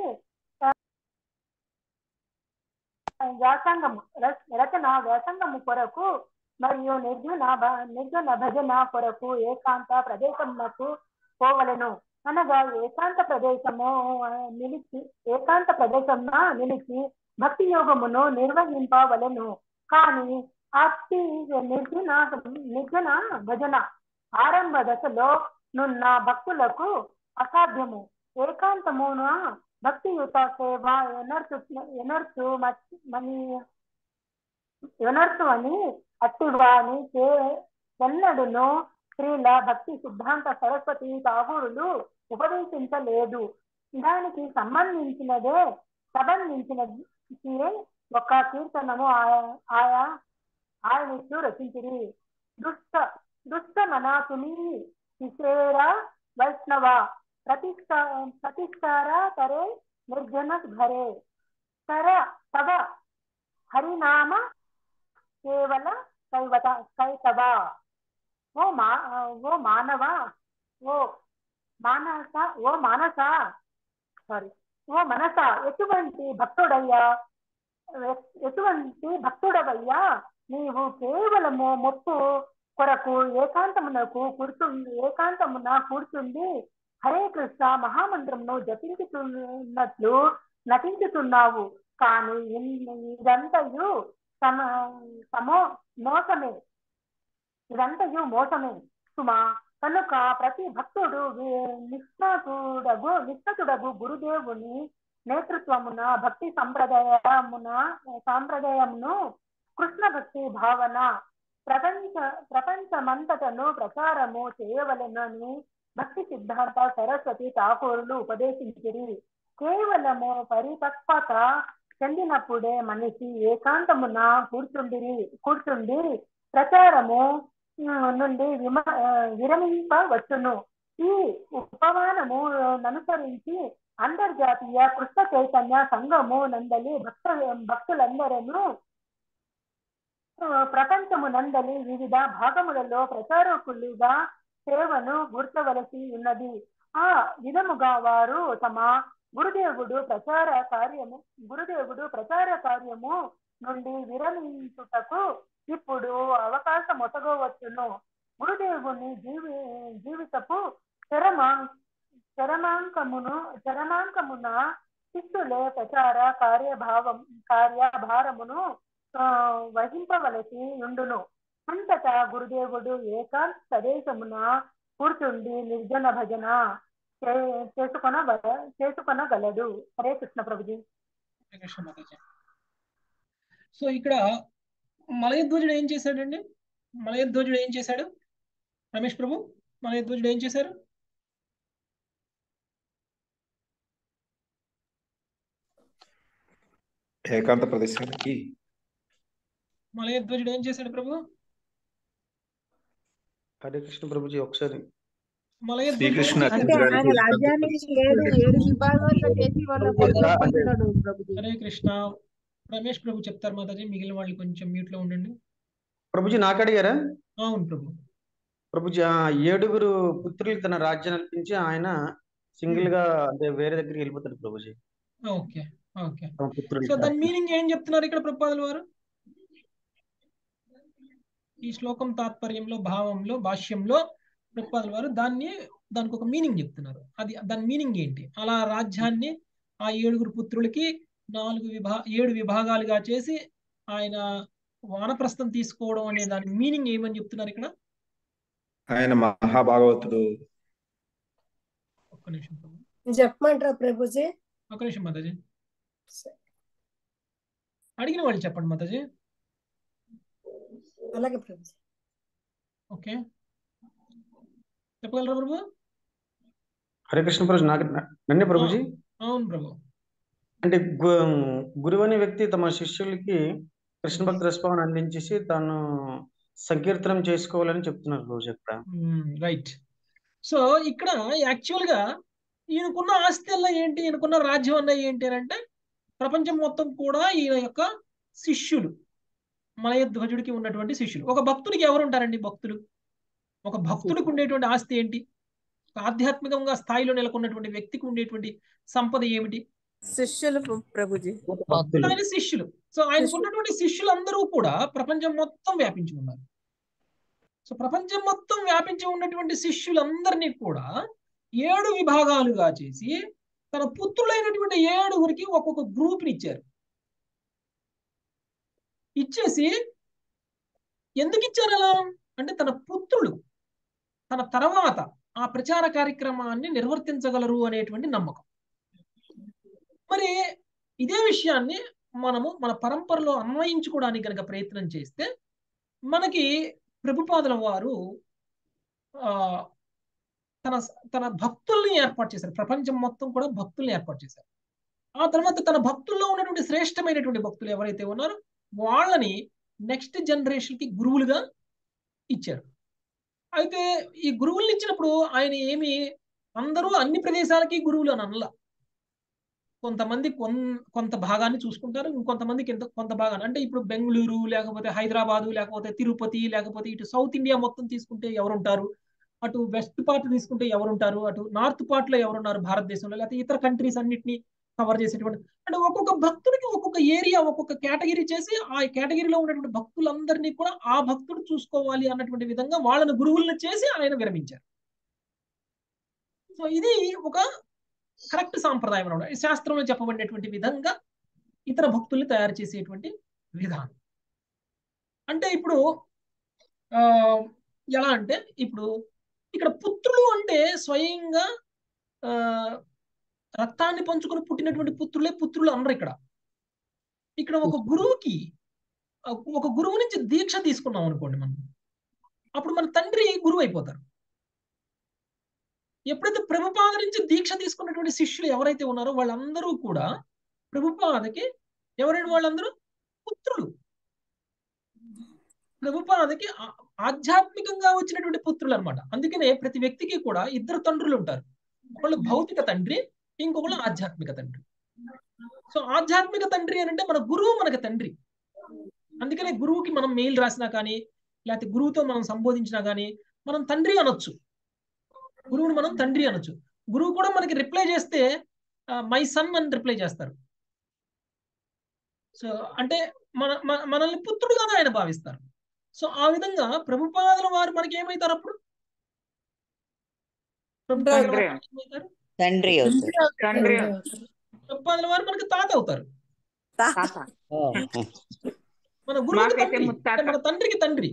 వ్యాసంగము రచ- రచన వ్యాసంగము కొరకు మరియు నిర్గుణ భ- నిర్గుణ భజన కొరకు ఏకాంత ప్రదేశమునకు పోవలెను అనగా ఏకాంత ప్రదేశము ఆ, నిలిచి ఏకాంత ప్రదేశమున నిలిచి భక్తి యోగమును నిర్వహింపవలెను కానీ అతి నిర్గుణ నిర్గుణ భజన ఆరంభ దశలో నున్న భక్తులకు అసాధ్యము ఏకాంతమున భక్తియుత సేవ ఎనర్చు ఎనర్చు మచ్- మని ఎనర్చు అని అట్టివాని ఎన్నడును స్త్రీల భక్తి సిద్ధాంత సరస్వతి ఠాగూరులు ఉపదేశించలేదు దానికి సంబంధించినదే సంబంధించినది ఒక కీర్తనము ఆయా- ఆయా ఆయనిస్తూ రచించిరి దుష్ట దుష్ట మనాతుని శిశేర వైష్ణవ ప్రతిష్ట ప్రతిష్టార తరే నిర్జన ఘరే తర తవ హరినామ కేవల కైవత కైతవ ఓ మా ఓ మానవ ఓ మానస ఓ మానస సారీ ఓ మనస ఎటువంటి భక్తుడయ్యా ఎ- ఎటువంటి భక్తుడవయ్యా నీవు కేవలము మొప్పు కొరకు ఏకాంతమునకు కూర్చుంది ఏకాంతమున కూర్చుంది హరే కృష్ణ మహామంత్రమును జపించుతున్నట్లు నటించుతున్నావు కానీ ఇన్- ఇదంతయు సమ సమో మోసమే ఇదంతయు మోసమే సుమా కనుక ప్రతి భక్తుడు వి- నిష్ణాతుడగు నిష్ణతుడగు గురుదేవుని నేతృత్వమున భక్తి సంప్రదాయమున సాంప్రదాయమును కృష్ణ భక్తి భావన ప్రపంచ ప్రపంచమంతటను ప్రచారము చేయవలెనని భక్తి సిద్ధాంత సరస్వతి ఠాకూరులు ఉపదేశించిరి కేవలము పరిపక్వత చెందినప్పుడే మనిషి ఏకాంతమున కూర్చుండిరి కూర్చుండి ప్రచారము నుండి విమ ఆ, విరమింపవచ్చును ఈ ఉపమానము అనుసరించి అంతర్జాతీయ కృష్ణ చైతన్య సంఘము నందలి భక్త భక్తులందరూ ఆ, ప్రపంచము నందలి వివిధ భాగములలో ప్రచారకులుగా సేవను గుర్తవలసి ఉన్నది ఆ విధముగా వారు తమ గురుదేవుడు ప్రచార కార్యము గురుదేవుడు ప్రచార కార్యము నుండి విరమించుటకు ఇప్పుడు అవకాశం ఒసగవచ్చును గురుదేవుని జీవి జీవితపు చరమా చరమాంకమును చరమాంకమున శిష్యులే ప్రచార కార్యభావం కార్యభారమును ఆ, వహింపవలసి ఉండును అంతటా గురుదేవుడు ఏకాంత ప్రదేశమున కూర్చుండి నిర్జన భజన చే- చేసుకొనగల చేసుకొనగలడు హరే కృష్ణ ప్రభుజీ హరే కృష్ణ మాతాజీ సో ఇక్కడ మలయధ్వజుడు ఏం చేశాడండి మలయధ్వజుడు ఏం చేశాడు రమేష్ ప్రభు మలయధ్వజుడు ఏం చేశారు ఏకాంత ప్రదేశానికి మలయధ్వజుడు ఏం చేశాడు ప్రభు హరే కృష్ణ ప్రభుజీ ఒకసారి మలయధ్వజుడు శ్రీకృష్ణ అంటే ఆయన రాజ్యాన్ని ఏడు ఏడు విభాగాలుగా చేసి వాళ్ళకు పంచుతాడు ప్రభుజీ హరే కృష్ణ రమేష్ ప్రభు చెప్తారు మాతాజీ మిగిలిన వాళ్ళు కొంచెం మ్యూట్ లో ఉండండి ప్రభుజీ నాకు అడిగారా అవును ప్రభు ప్రభుజీ ఆ ఏడుగురు పుత్రులు తన రాజ్యం నడిపించి ఆయన సింగిల్ గా అంటే వేరే దగ్గరికి వెళ్ళిపోతాడు ప్రభుజీ ఓకే ఓకే తమ పుత్రులు సో దాని మీనింగ్ ఏం చెప్తున్నారు ఇక్కడ ప్రభుపాదుల వారు ఈ శ్లోకం తాత్పర్యంలో భావంలో భాష్యంలో ప్రభుపాదుల వారు దాన్ని దానికి ఒక మీనింగ్ చెప్తున్నారు అది దాని మీనింగ్ ఏంటి అలా రాజ్యాన్ని ఆ ఏడుగురు పుత్రులకి నాలుగు విభా ఏడు విభాగాలుగా చేసి ఆయన వానప్రస్థం తీసుకోవడం అనే దాని మీనింగ్ ఏమని చెప్తున్నారు ఇక్కడ ఆయన మహాభాగవతుడు ఒక్క నిమిషం ప్రభు. చెప్పమంటారా ప్రభుజీ ఒక్క నిమిషం మాతాజీ అడిగిన వాళ్ళు చెప్పండి మాతాజీ అలాగే ప్రభుజీ ఓకే చెప్పగలరా ప్రభు హరే కృష్ణ ప్రభు నాకు నన్నే ప్రభుజీ అవును ప్రభు అంటే గు- గురువు అనే వ్యక్తి తమ శిష్యులకి కృష్ణ భక్తి రసభావన అందించేసి తాను సంకీర్తనం చేసుకోవాలని చెప్తున్నారు రోజు అక్కడ రైట్ సో ఇక్కడ యాక్చువల్ గా ఈయనకున్న ఆస్తి అలా ఏంటి ఈయనకున్న రాజ్యం అన్న ఏంటి అని అంటే ప్రపంచం మొత్తం కూడా ఈయన యొక్క శిష్యులు మలయధ్వజుడికి ఉన్నటువంటి శిష్యులు ఒక భక్తుడికి ఎవరు ఉంటారండి భక్తులు ఒక భక్తుడికి ఉండేటువంటి ఆస్తి ఏంటి ఒక ఆధ్యాత్మికంగా స్థాయిలో నెలకొన్నటువంటి వ్యక్తికి ఉండేటువంటి సంపద ఏమిటి శిష్యులు ప్రభుజీ ఆయన శిష్యులు సో ఆయనకు ఉన్నటువంటి శిష్యులందరూ కూడా ప్రపంచం మొత్తం వ్యాపించి ఉన్నారు సో ప్రపంచం మొత్తం వ్యాపించి ఉన్నటువంటి శిష్యులందరినీ కూడా ఏడు విభాగాలుగా చేసి తన పుత్రులైనటువంటి ఏడుగురికి ఒక్కొక్క గ్రూప్ ని ఇచ్చారు ఇచ్చేసి ఎందుకు ఇచ్చారు అలా అంటే తన పుత్రులు తన తర్వాత ఆ ప్రచార కార్యక్రమాన్ని నిర్వర్తించగలరు అనేటువంటి నమ్మకం మరి ఇదే విషయాన్ని మనము మన పరంపరలో అన్వయించుకోవడానికి కనుక ప్రయత్నం చేస్తే మనకి ప్రభుపాదుల వారు ఆ తన తన భక్తుల్ని ఏర్పాటు చేశారు ప్రపంచం మొత్తం కూడా భక్తుల్ని ఏర్పాటు చేశారు ఆ తర్వాత తన భక్తుల్లో ఉన్నటువంటి శ్రేష్టమైనటువంటి భక్తులు ఎవరైతే ఉన్నారో వాళ్ళని నెక్స్ట్ జనరేషన్ కి గురువులుగా ఇచ్చారు అయితే ఈ గురువుల్ని ఇచ్చినప్పుడు ఆయన ఏమి అందరూ అన్ని ప్రదేశాలకి గురువులు అని అనలా కొంతమంది కొన్ కొంత భాగాన్ని చూసుకుంటారు ఇంకొంతమందికి ఎంత కొంత భాగాన్ని అంటే ఇప్పుడు బెంగళూరు లేకపోతే హైదరాబాదు లేకపోతే తిరుపతి లేకపోతే ఇటు సౌత్ ఇండియా మొత్తం తీసుకుంటే ఎవరుంటారు అటు వెస్ట్ పార్ట్ తీసుకుంటే ఎవరుంటారు అటు నార్త్ పార్ట్ లో ఎవరున్నారు భారతదేశంలో లేకపోతే ఇతర కంట్రీస్ అన్నిటిని కవర్ చేసేటువంటి అంటే ఒక్కొక్క భక్తుడికి ఒక్కొక్క ఏరియా ఒక్కొక్క కేటగిరీ చేసి ఆ కేటగిరీలో ఉన్నటువంటి భక్తులందరినీ కూడా ఆ భక్తుడు చూసుకోవాలి అన్నటువంటి విధంగా వాళ్ళని గురువులను చేసి ఆయన విరమించారు సో ఇది ఒక కరెక్ట్ సాంప్రదాయం అనమాట ఈ శాస్త్రంలో చెప్పబడినటువంటి విధంగా ఇతర భక్తుల్ని తయారు చేసేటువంటి విధానం అంటే ఇప్పుడు ఆ ఎలా అంటే ఇప్పుడు ఇక్కడ పుత్రులు అంటే స్వయంగా ఆ రక్తాన్ని పంచుకొని పుట్టినటువంటి పుత్రులే పుత్రులు అనరు ఇక్కడ ఇక్కడ ఒక గురువుకి ఒక గురువు నుంచి దీక్ష తీసుకున్నాం అనుకోండి మనం అప్పుడు మన తండ్రి గురువు అయిపోతారు ఎప్పుడైతే ప్రభుపాద నుంచి దీక్ష తీసుకున్నటువంటి శిష్యులు ఎవరైతే ఉన్నారో వాళ్ళందరూ కూడా ప్రభుపాదకి ఎవరైనా వాళ్ళందరూ పుత్రులు ప్రభుపాదకి ఆధ్యాత్మికంగా వచ్చినటువంటి పుత్రులు అనమాట అందుకనే ప్రతి వ్యక్తికి కూడా ఇద్దరు తండ్రులు ఉంటారు ఒకళ్ళు భౌతిక తండ్రి ఇంకొకళ్ళు ఆధ్యాత్మిక తండ్రి సో ఆధ్యాత్మిక తండ్రి అని అంటే మన గురువు మనకి తండ్రి అందుకనే గురువుకి మనం మెయిల్ రాసినా కానీ లేకపోతే గురువుతో మనం సంబోధించినా కానీ మనం తండ్రి అనొచ్చు గురువుని మనం తండ్రి అనొచ్చు గురువు కూడా మనకి రిప్లై చేస్తే మై సన్ అని రిప్లై చేస్తారు సో అంటే మన మన- మనల్ని పుత్రుడుగానే ఆయన భావిస్తారు సో ఆ విధంగా ప్రభుపాదుల వారు మనకి ఏమవుతారు అప్పుడు ప్రభుపాదుల వారు మనకి ఏమవుతారు తండ్రి అవుతాడు తండ్రి ప్రభుపాదుల వారు మనకి తాత అవుతారు తాత మన గురువుకి మాకైతే తండ్రి ముత్తాత. అంటే మన తండ్రికి తండ్రి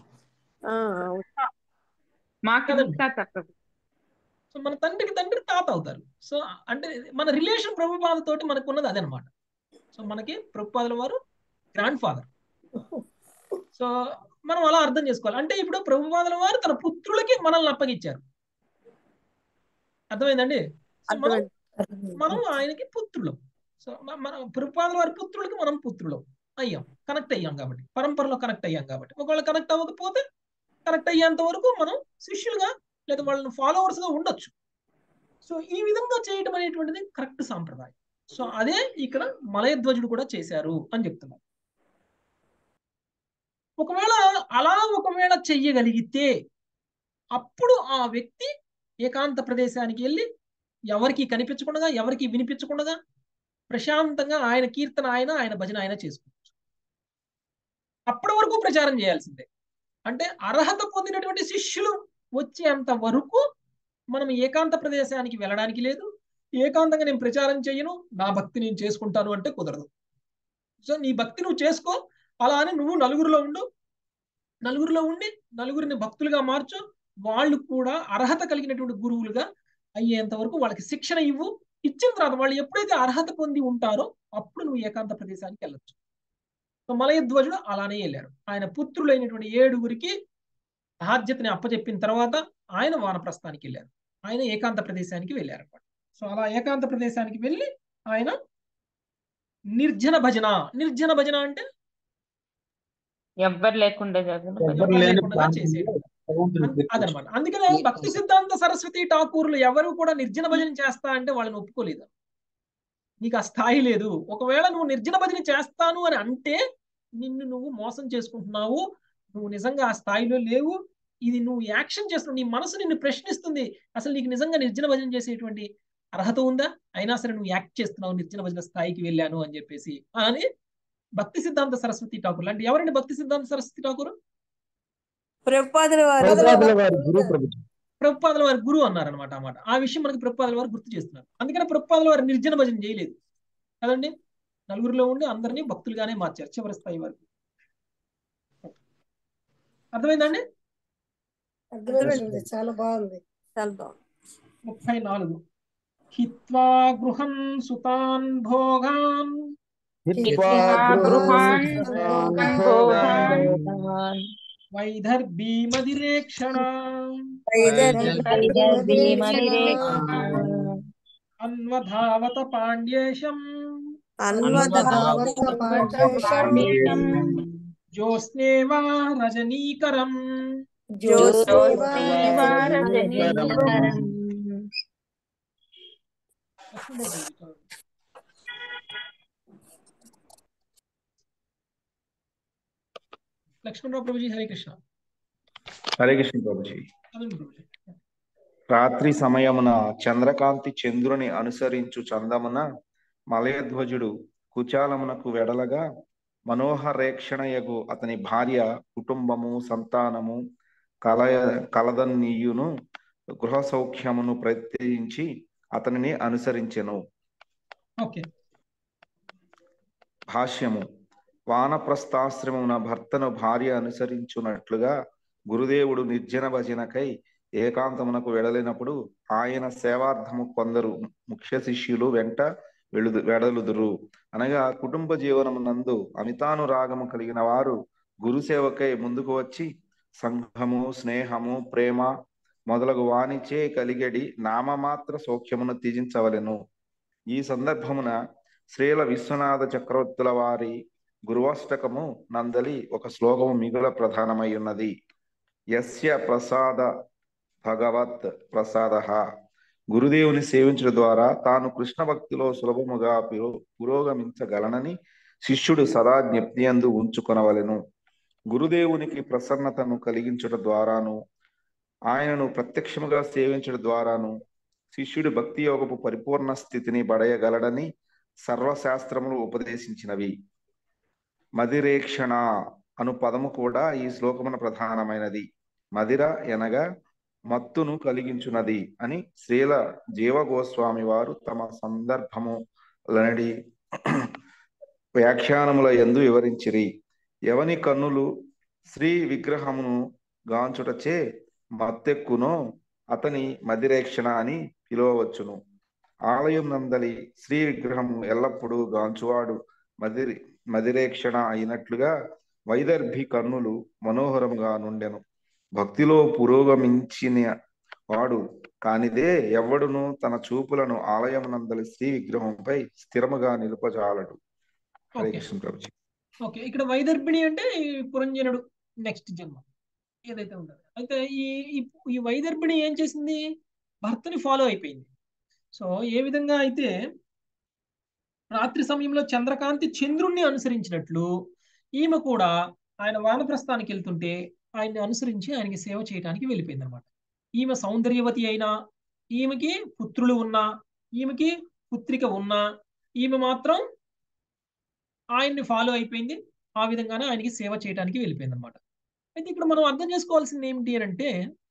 మాకు కదండి. ముత్తాత ప్రభు సో మన తండ్రికి తండ్రి తాత అవుతారు సో అంటే మన రిలేషన్ ప్రభుపాద తోటి మనకు ఉన్నది అదనమాట సో మనకి ప్రభుపాదుల వారు గ్రాండ్ ఫాదర్ సో మనం అలా అర్థం చేసుకోవాలి అంటే ఇప్పుడు ప్రభుపాదుల వారు తన పుత్రులకి మనల్ని అప్పగించారు అర్థమైందండి సో మనం మనం ఆయనకి పుత్రులం సో మ- మన ప్రభుపాదుల వారి పుత్రులకి మనం పుత్రులం అయ్యాం కనెక్ట్ అయ్యాం కాబట్టి పరంపరలో కనెక్ట్ అయ్యాం కాబట్టి ఒకవేళ కనెక్ట్ అవ్వకపోతే కనెక్ట్ అయ్యేంత వరకు మనం శిష్యులుగా లేదా వాళ్ళని ఫాలోవర్స్ గా ఉండొచ్చు సో ఈ విధంగా చేయటం అనేటువంటిది కరెక్ట్ సాంప్రదాయం సో అదే ఇక్కడ మలయధ్వజుడు కూడా చేశారు అని చెప్తున్నారు ఒకవేళ అలా ఒకవేళ చెయ్యగలిగితే అప్పుడు ఆ వ్యక్తి ఏకాంత ప్రదేశానికి వెళ్ళి ఎవరికి కనిపించకుండా ఎవరికి వినిపించకుండా ప్రశాంతంగా ఆయన కీర్తన ఆయన ఆయన భజన ఆయన చేసుకోవచ్చు అప్పటి వరకు ప్రచారం చేయాల్సిందే అంటే అర్హత పొందినటువంటి శిష్యులు వచ్చేంత వరకు మనం ఏకాంత ప్రదేశానికి వెళ్ళడానికి లేదు ఏకాంతంగా నేను ప్రచారం చేయను నా భక్తి నేను చేసుకుంటాను అంటే కుదరదు సో నీ భక్తి నువ్వు చేసుకో అలా అని నువ్వు నలుగురిలో ఉండు నలుగురిలో ఉండి నలుగురిని భక్తులుగా మార్చు వాళ్ళు కూడా అర్హత కలిగినటువంటి గురువులుగా అయ్యేంత వరకు వాళ్ళకి శిక్షణ ఇవ్వు ఇచ్చిన తర్వాత వాళ్ళు ఎప్పుడైతే అర్హత పొంది ఉంటారో అప్పుడు నువ్వు ఏకాంత ప్రదేశానికి వెళ్ళొచ్చు సో మలయధ్వజుడు అలానే వెళ్ళారు ఆయన పుత్రులైనటువంటి ఏడుగురికి బాధ్యతని అప్పచెప్పిన తర్వాత ఆయన వానప్రస్థానికి వెళ్ళారు ఆయన ఏకాంత ప్రదేశానికి వెళ్ళారు అనమాట సో అలా ఏకాంత ప్రదేశానికి వెళ్ళి ఆయన నిర్జన భజన నిర్జన భజన అంటే ఎవ్వరు లేకుండా జగన్ ఎవరు లేకుండా చేసేది అన్- అదనమాట అందుకనే భక్తి సిద్ధాంత సరస్వతి ఠాకూర్లు ఎవరు కూడా నిర్జన భజన చేస్తా అంటే వాళ్ళని ఒప్పుకోలేదు నీకు ఆ స్థాయి లేదు ఒకవేళ నువ్వు నిర్జన భజన చేస్తాను అని అంటే నిన్ను నువ్వు మోసం చేసుకుంటున్నావు నువ్వు నిజంగా ఆ స్థాయిలో లేవు ఇది నువ్వు యాక్షన్ చేస్తున్నావు నీ మనసు నిన్ను ప్రశ్నిస్తుంది అసలు నీకు నిజంగా నిర్జన భజన చేసేటువంటి అర్హత ఉందా అయినా సరే నువ్వు యాక్ట్ చేస్తున్నావు నిర్జన భజన స్థాయికి వెళ్ళాను అని చెప్పేసి అని భక్తి సిద్ధాంత సరస్వతి ఠాకూర్ అంటే ఎవరండి భక్తి సిద్ధాంత సరస్వతి ఠాకూర్ ప్రభుపాదుల వారు ప్రభుపాదుల వారి గురువు ప్రభుజీ ప్రభుపాదుల వారి గురువు అన్నారనమాట అన్నమాట ఆ విషయం మనకి ప్రభుపాదుల వారు గుర్తు చేస్తున్నారు అందుకని ప్రభుపాదుల వారు నిర్జన భజన చేయలేదు కదండి నలుగురిలో ఉండి అందరినీ భక్తులుగానే మార్చారు చివరి స్థాయి వరకు అర్థమైందండి అర్థమైంది చాలా బాగుంది చాలా బాగుంది ముప్పై నాలుగు హిత్వా గృహం సుతాన్ భోగాన్ హిత్వా గృహాన్ గృహాన్ భోగాన్ భోగాన్ వైదర్భీమదిరేక్షణ అన్వధావత పాండ్యేశం అన్వధావత పాఠేశం జ్యోత్స్నేవా రజనీకరం జ్యోత్స్నేవా లక్ష్మణరావు ప్రభుజీ హరే కృష్ణ హరే కృష్ణ ప్రభుజీ చదవండి ప్రభుజీ రాత్రి సమయమున చంద్రకాంతి చంద్రుని అనుసరించు చందమున మలయధ్వజుడు కుచాలమునకు వెడలగా మనోహరేక్షణయగు అతని భార్య కుటుంబము సంతానము కలయ కలదన్నీయును గృహ సౌఖ్యమును ప్రత్యయించి అతనిని అనుసరించెను ఓకే భాష్యము వానప్రస్థాశ్రమమున భర్తను భార్య అనుసరించున్నట్లుగా గురుదేవుడు నిర్జన భజనకై ఏకాంతమునకు వెడలినప్పుడు ఆయన సేవార్థము కొందరు ముఖ్య శిష్యులు వెంట వెళుదు వెడలుదురు అనగా కుటుంబ జీవనమునందు అమితానురాగము కలిగిన వారు గురు సేవకై ముందుకు వచ్చి సంఘము స్నేహము ప్రేమ మొదలగు వానిచే కలిగడి నామమాత్ర సౌఖ్యమును త్యజించవలెను ఈ సందర్భమున శ్రీల విశ్వనాథ చక్రవర్తుల వారి గురువాష్టకము నందలి ఒక శ్లోకము మిగుల ప్రధానమై ఉన్నది యస్య ప్రసాద భగవత్ ప్రసాద గురుదేవుని సేవించడం ద్వారా తాను కృష్ణ భక్తిలో సులభముగా పురో- పురోగమించగలనని శిష్యుడు సదా జ్ఞప్తి అందు ఉంచుకొనవలెను గురుదేవునికి ప్రసన్నతను కలిగించడం ద్వారాను ఆయనను ప్రత్యక్షముగా సేవించడం ద్వారాను శిష్యుడి భక్తి యోగపు పరిపూర్ణ స్థితిని బడయగలడని సర్వశాస్త్రములు ఉపదేశించినవి మదిరేక్షణ అను పదము కూడా ఈ శ్లోకమున ప్రధానమైనది మదిర ఎనగా మత్తును కలిగించున్నది అని శ్రీల జీవగోస్వామి వారు తమ సందర్భములనడి వ్యాఖ్యానముల యందు వివరించిరి ఎవని కన్నులు శ్రీ విగ్రహమును గాంచుటచే మత్తెక్కునో అతని మదిరేక్షణ అని పిలువవచ్చును ఆలయం నందలి శ్రీ విగ్రహము ఎల్లప్పుడూ గాంచువాడు మదిరి మదిరేక్షణ అయినట్లుగా వైదర్భి కన్నులు మనోహరముగా నుండెను భక్తిలో పురోగమించిన వాడు కానిదే ఎవడును తన చూపులను ఆలయం నందలి శ్రీ విగ్రహంపై స్థిరముగా నిలుపజాలడు హరే ఓకే కృష్ణ ప్రభుజీ ఓకే ఇక్కడ వైదర్భిణి అంటే ఈ పురంజనుడు నెక్స్ట్ జన్మ ఏదైతే ఉంటుందో అయితే ఈ ఈ- ఈ వైదర్భిణి ఏం చేసింది భర్తని ఫాలో అయిపోయింది సో ఏ విధంగా అయితే రాత్రి సమయంలో చంద్రకాంతి చంద్రుణ్ణి అనుసరించినట్లు ఈమె కూడా ఆయన వానప్రస్థానికి వెళ్తుంటే ఆయన్ని అనుసరించి ఆయనకి సేవ చేయడానికి వెళ్ళిపోయింది అనమాట ఈమె సౌందర్యవతి అయినా ఈమెకి పుత్రులు ఉన్నా ఈమెకి పుత్రిక ఉన్నా ఈమె మాత్రం ఆయన్ని ఫాలో అయిపోయింది ఆ విధంగానే ఆయనకి సేవ చేయడానికి వెళ్ళిపోయింది అనమాట అయితే ఇక్కడ మనం అర్థం చేసుకోవాల్సింది ఏమిటి అని అంటే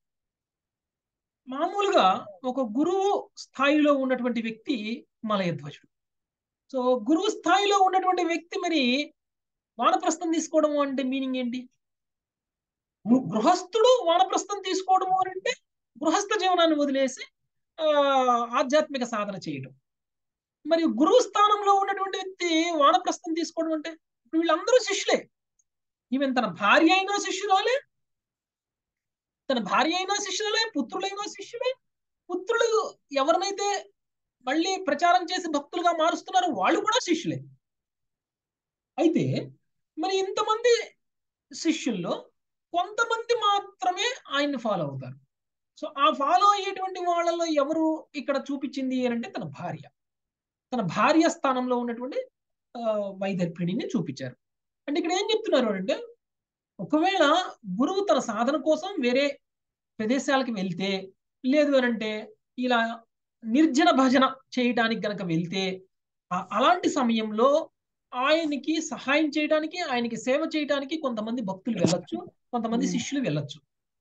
మామూలుగా ఒక గురువు స్థాయిలో ఉన్నటువంటి వ్యక్తి మలయధ్వజుడు సో గురువు స్థాయిలో ఉన్నటువంటి వ్యక్తి మరి వానప్రస్థం తీసుకోవడము అంటే మీనింగ్ ఏంటి గు- గృహస్థుడు వానప్రస్థం తీసుకోవడము అని అంటే గృహస్థ జీవనాన్ని వదిలేసి ఆ, ఆధ్యాత్మిక సాధన చేయడం మరి గురువు స్థానంలో ఉన్నటువంటి వ్యక్తి వానప్రస్థం తీసుకోవడం అంటే ఇప్పుడు వీళ్ళందరూ శిష్యులే ఈవెన్ తన భార్య అయినా శిష్యురాలే తన భార్య అయినా శిష్యులే పుత్రులైనా శిష్యులే పుత్రులు ఎవరినైతే మళ్ళీ ప్రచారం చేసి భక్తులుగా మారుస్తున్నారో వాళ్ళు కూడా శిష్యులే అయితే మరి ఇంతమంది శిష్యుల్లో కొంతమంది మాత్రమే ఆయన్ని ఫాలో అవుతారు సో ఆ ఫాలో అయ్యేటువంటి వాళ్ళలో ఎవరు ఇక్కడ చూపించింది అని అంటే తన భార్య తన భార్య స్థానంలో ఉన్నటువంటి ఆ, వైదర్భిణిని చూపించారు అంటే ఇక్కడ ఏం చెప్తున్నారు అంటే ఒకవేళ గురువు తన సాధన కోసం వేరే ప్రదేశాలకు వెళ్తే లేదు అని అంటే ఇలా నిర్జన భజన చేయడానికి గనక వెళ్తే ఆ- అలాంటి సమయంలో ఆయనకి సహాయం చేయడానికి ఆయనకి సేవ చేయడానికి కొంతమంది భక్తులు వెళ్ళొచ్చు కొంతమంది శిష్యులు వెళ్ళొచ్చు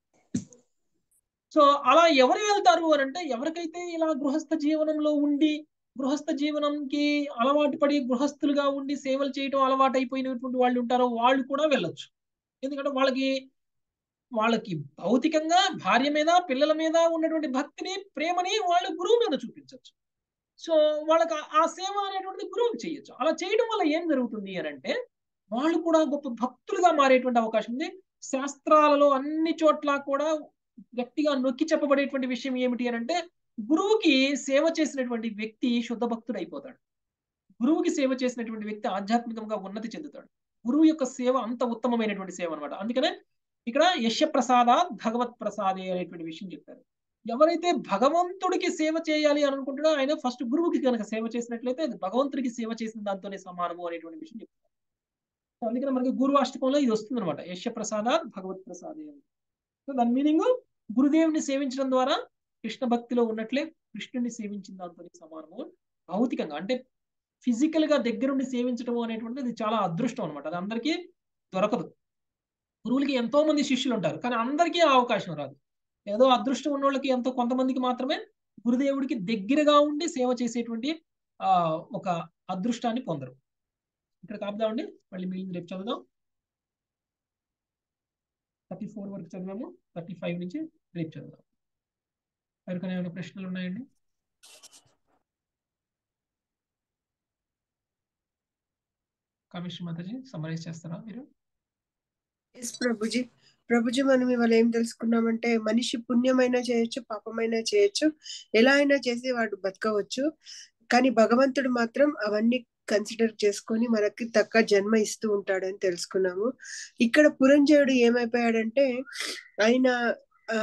సో అలా ఎవరు వెళ్తారు అని అంటే ఎవరికైతే ఇలా గృహస్థ జీవనంలో ఉండి గృహస్థ జీవనంకి అలవాటు పడి గృహస్థులుగా ఉండి సేవలు చేయడం అలవాటు అయిపోయినటువంటి వాళ్ళు ఉంటారో వాళ్ళు కూడా వెళ్ళొచ్చు ఎందుకంటే వాళ్ళకి వాళ్ళకి భౌతికంగా భార్య మీద పిల్లల మీద ఉన్నటువంటి భక్తిని ప్రేమని వాళ్ళు గురువు మీద చూపించవచ్చు సో వాళ్ళకి ఆ- ఆ సేవ అనేటువంటిది గురువుకి చేయొచ్చు అలా చేయడం వల్ల ఏం జరుగుతుంది అని అంటే వాళ్ళు కూడా గొప్ప భక్తులుగా మారేటువంటి అవకాశం ఉంది శాస్త్రాలలో అన్ని చోట్ల కూడా గట్టిగా నొక్కి చెప్పబడేటువంటి విషయం ఏమిటి అని అంటే గురువుకి సేవ చేసినటువంటి వ్యక్తి శుద్ధ భక్తుడు అయిపోతాడు గురువుకి సేవ చేసినటువంటి వ్యక్తి ఆధ్యాత్మికంగా ఉన్నతి చెందుతాడు గురువు యొక్క సేవ అంత ఉత్తమమైనటువంటి సేవ అనమాట అందుకనే ఇక్కడ యశ ప్రసాద భగవత్ ప్రసాదే అనేటువంటి విషయం చెప్తారు ఎవరైతే భగవంతుడికి సేవ చేయాలి అని అనుకుంటాడో ఆయన ఫస్ట్ గురువుకి కనుక సేవ చేసినట్లయితే అది భగవంతుడికి సేవ చేసిన దాంతోనే సమానము అనేటువంటి విషయం చెప్తారు సో అందుకని మనకి గురువు అష్టకంలో ఇది వస్తుంది అనమాట యశ ప్రసాద భగవత్ ప్రసాదే అని సో దాని మీనింగ్ గురుదేవుని సేవించడం ద్వారా కృష్ణ భక్తిలో ఉన్నట్లే కృష్ణుని సేవించిన దాంతో సమానము భౌతికంగా అంటే ఫిజికల్ గా దగ్గరుండి సేవించడం అనేటువంటిది అది చాలా అదృష్టం అనమాట అది అందరికీ దొరకదు గురువులకి ఎంతో మంది శిష్యులు ఉంటారు కానీ అందరికీ ఆ అవకాశం రాదు ఏదో అదృష్టం ఉన్న వాళ్ళకి ఎంతో కొంతమందికి మాత్రమే గురుదేవుడికి దగ్గరగా ఉండి సేవ చేసేటువంటి ఆ ఒక అదృష్టాన్ని పొందరు ఇక్కడ కాపుదామండి మళ్ళీ మిగిలింది రేపు చదువుదాం థర్టీ ఫోర్ వరకు చదివాము థర్టీ ఫైవ్ నుంచి రేపు చదువుదాం ఎవరికైనా ఏమైనా ప్రశ్నలు ఉన్నాయండి కమిషన్ మాతాజీ సమరైజ్ చేస్తారా మీరు ఎస్ ప్రభుజీ ప్రభుజీ మనం ఇవాళ ఏం తెలుసుకున్నామంటే మనిషి పుణ్యమైనా చేయొచ్చు పాపమైనా చేయొచ్చు ఎలా అయినా చేసి వాడు బతకవచ్చు కానీ భగవంతుడు మాత్రం అవన్నీ కన్సిడర్ చేసుకొని మనకి తక్క జన్మ ఇస్తూ ఉంటాడని తెలుసుకున్నాము ఇక్కడ పురంజయుడు ఏమైపోయాడంటే ఆయన ఆ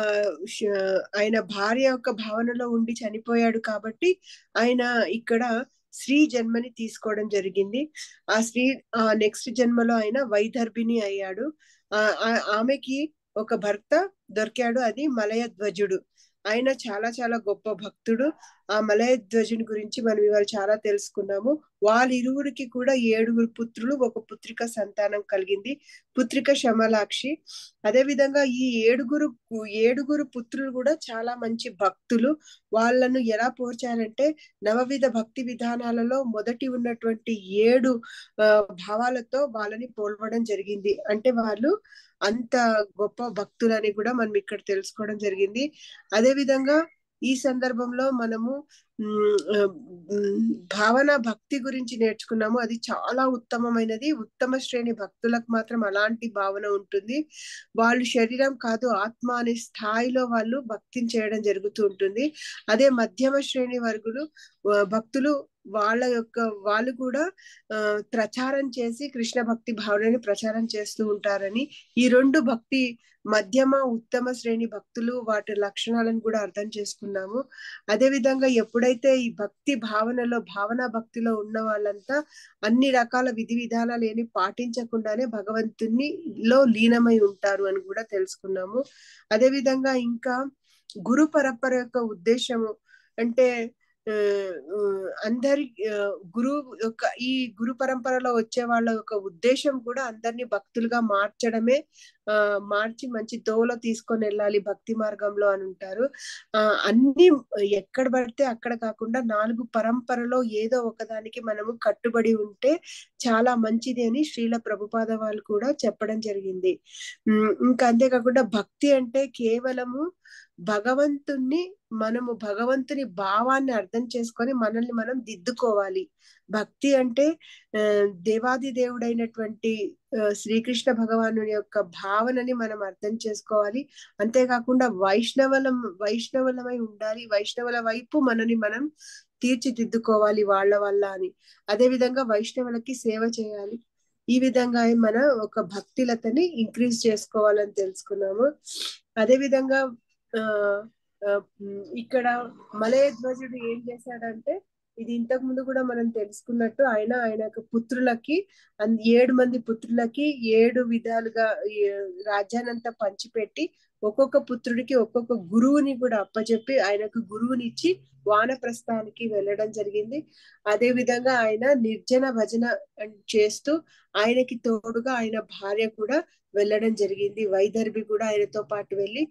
శ- ఆయన భార్య యొక్క భావనలో ఉండి చనిపోయాడు కాబట్టి ఆయన ఇక్కడ స్త్రీ జన్మని తీసుకోవడం జరిగింది ఆ స్త్రీ ఆ నెక్స్ట్ జన్మలో ఆయన వైదర్భిని అయ్యాడు ఆ ఆ- ఆమెకి ఒక భర్త దొరికాడు అది మలయ ధ్వజుడు ఆయన చాలా చాలా గొప్ప భక్తుడు ఆ మలయ ధ్వజుని గురించి మనం ఇవాళ చాలా తెలుసుకున్నాము వాళ్ళ ఇరువురికి కూడా ఏడుగురు పుత్రులు ఒక పుత్రిక సంతానం కలిగింది పుత్రిక శమలాక్షి అదే విధంగా ఈ ఏడుగురు ఏడుగురు పుత్రులు కూడా చాలా మంచి భక్తులు వాళ్ళను ఎలా పోర్చారంటే నవవిధ భక్తి విధానాలలో మొదటి ఉన్నటువంటి ఏడు ఆ, భావాలతో వాళ్ళని పోల్వడం జరిగింది అంటే వాళ్ళు అంత గొప్ప భక్తులని కూడా మనం ఇక్కడ తెలుసుకోవడం జరిగింది అదే విధంగా ఈ సందర్భంలో మనము ఉమ్, ఆ, ఉమ్, భావన భక్తి గురించి నేర్చుకున్నాము అది చాలా ఉత్తమమైనది ఉత్తమ శ్రేణి భక్తులకు మాత్రం అలాంటి భావన ఉంటుంది వాళ్ళు శరీరం కాదు ఆత్మ అనే స్థాయిలో వాళ్ళు భక్తిని చేయడం జరుగుతూ ఉంటుంది అదే మధ్యమ శ్రేణి వర్గులు ఆ, భక్తులు వాళ్ళ యొక్క వాళ్ళు కూడా ఆ, ప్రచారం చేసి కృష్ణ భక్తి భావనని ప్రచారం చేస్తూ ఉంటారని ఈ రెండు భక్తి మధ్యమ ఉత్తమ శ్రేణి భక్తులు వాటి లక్షణాలను కూడా అర్థం చేసుకున్నాము అదే విధంగా ఎప్పుడైతే ఈ భక్తి భావనలో భావన భక్తిలో ఉన్న వాళ్ళంతా అన్ని రకాల విధి విధానాలు ఏమి పాటించకుండానే భగవంతుని లో లీనమై ఉంటారు అని కూడా తెలుసుకున్నాము అదే విధంగా ఇంకా గురు పరంపర యొక్క ఉద్దేశము అంటే ఆ, ఆ, అందరి ఆ, గురు యొక్క ఈ గురు పరంపరలో వచ్చే వాళ్ళ యొక్క ఉద్దేశం కూడా అందరినీ భక్తులుగా మార్చడమే ఆ మార్చి మంచి దోవలో తీసుకొని వెళ్ళాలి భక్తి మార్గంలో అని ఉంటారు ఆ అన్ని ఎక్కడ పడితే అక్కడ కాకుండా నాలుగు పరంపరలో ఏదో ఒకదానికి మనము కట్టుబడి ఉంటే చాలా మంచిది అని శ్రీల ప్రభుపాద వాళ్ళు కూడా చెప్పడం జరిగింది ఉమ్, ఇంకా అంతేకాకుండా భక్తి అంటే కేవలము భగవంతుణ్ణి మనము భగవంతుని భావాన్ని అర్థం చేసుకొని మనల్ని మనం దిద్దుకోవాలి భక్తి అంటే ఆ, దేవాది దేవుడైనటువంటి ఆ, శ్రీకృష్ణ భగవాను యొక్క భావనని మనం అర్థం చేసుకోవాలి అంతేకాకుండా వైష్ణవలం వైష్ణవులమై ఉండాలి వైష్ణవుల వైపు మనని మనం తీర్చిదిద్దుకోవాలి వాళ్ళ వల్ల అని అదే విధంగా వైష్ణవులకి సేవ చేయాలి ఈ విధంగా మన ఒక భక్తిలతని ఇంక్రీజ్ చేసుకోవాలని తెలుసుకున్నాము అదే విధంగా ఆ ఆ, ఉమ్, ఇక్కడ మలయ ధ్వజుడు ఏం చేశాడంటే ఇది ఇంతకు ముందు కూడా మనం తెలుసుకున్నట్టు ఆయన ఆయన యొక్క పుత్రులకి అన్- ఏడు మంది పుత్రులకి ఏడు విధాలుగా ఈ రాజ్యాన్నంతా పంచిపెట్టి ఒక్కొక్క పుత్రుడికి ఒక్కొక్క గురువుని కూడా అప్పచెప్పి ఆయనకు గురువునిచ్చి వానప్రస్థానికి వెళ్ళడం జరిగింది అదే విధంగా ఆయన నిర్జన భజన అన్- చేస్తూ ఆయనకి తోడుగా ఆయన భార్య కూడా వెళ్ళడం జరిగింది వైదర్భి కూడా ఆయనతో పాటు వెళ్ళి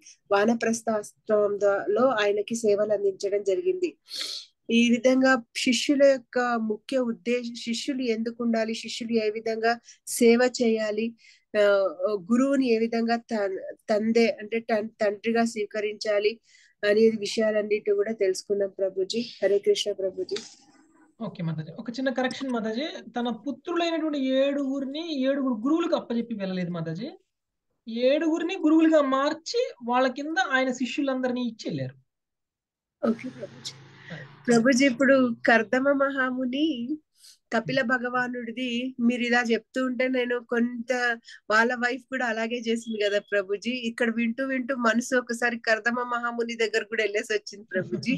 వానప్రస్థాశ్రమంలో ఆయనకి సేవలు అందించడం జరిగింది ఈ విధంగా శిష్యుల యొక్క ముఖ్య ఉద్దేశం శిష్యులు ఎందుకు ఉండాలి శిష్యులు ఏ విధంగా సేవ చేయాలి ఆ గురువుని ఏ విధంగా తన్- తందే అంటే తన్- తండ్రిగా స్వీకరించాలి అనే విషయాలన్నిటి కూడా తెలుసుకున్నాం ప్రభుజీ హరే కృష్ణ ప్రభుజీ ఓకే మాతాజీ ఒక చిన్న కరెక్షన్ మాతాజీ తన పుత్రులైనటువంటి ఏడుగురిని ఏడుగురు గురువులకు అప్పచెప్పి వెళ్ళలేదు మాతాజీ ఏడుగురిని గురువులుగా మార్చి వాళ్ళ కింద ఆయన శిష్యులందరినీ ఇచ్చి వెళ్ళారు ఓకే ప్రభుజీ ప్రభుజీ ఇప్పుడు కర్దమ మహాముని కపిల భగవానుడిది మీరు ఇలా చెప్తూ ఉంటే నేను కొంత వాళ్ళ వైఫ్ కూడా అలాగే చేసింది కదా ప్రభుజీ ఇక్కడ వింటూ వింటూ మనసు ఒకసారి కర్దమ మహాముని దగ్గర కూడా వెళ్ళేసి వచ్చింది ప్రభుజీ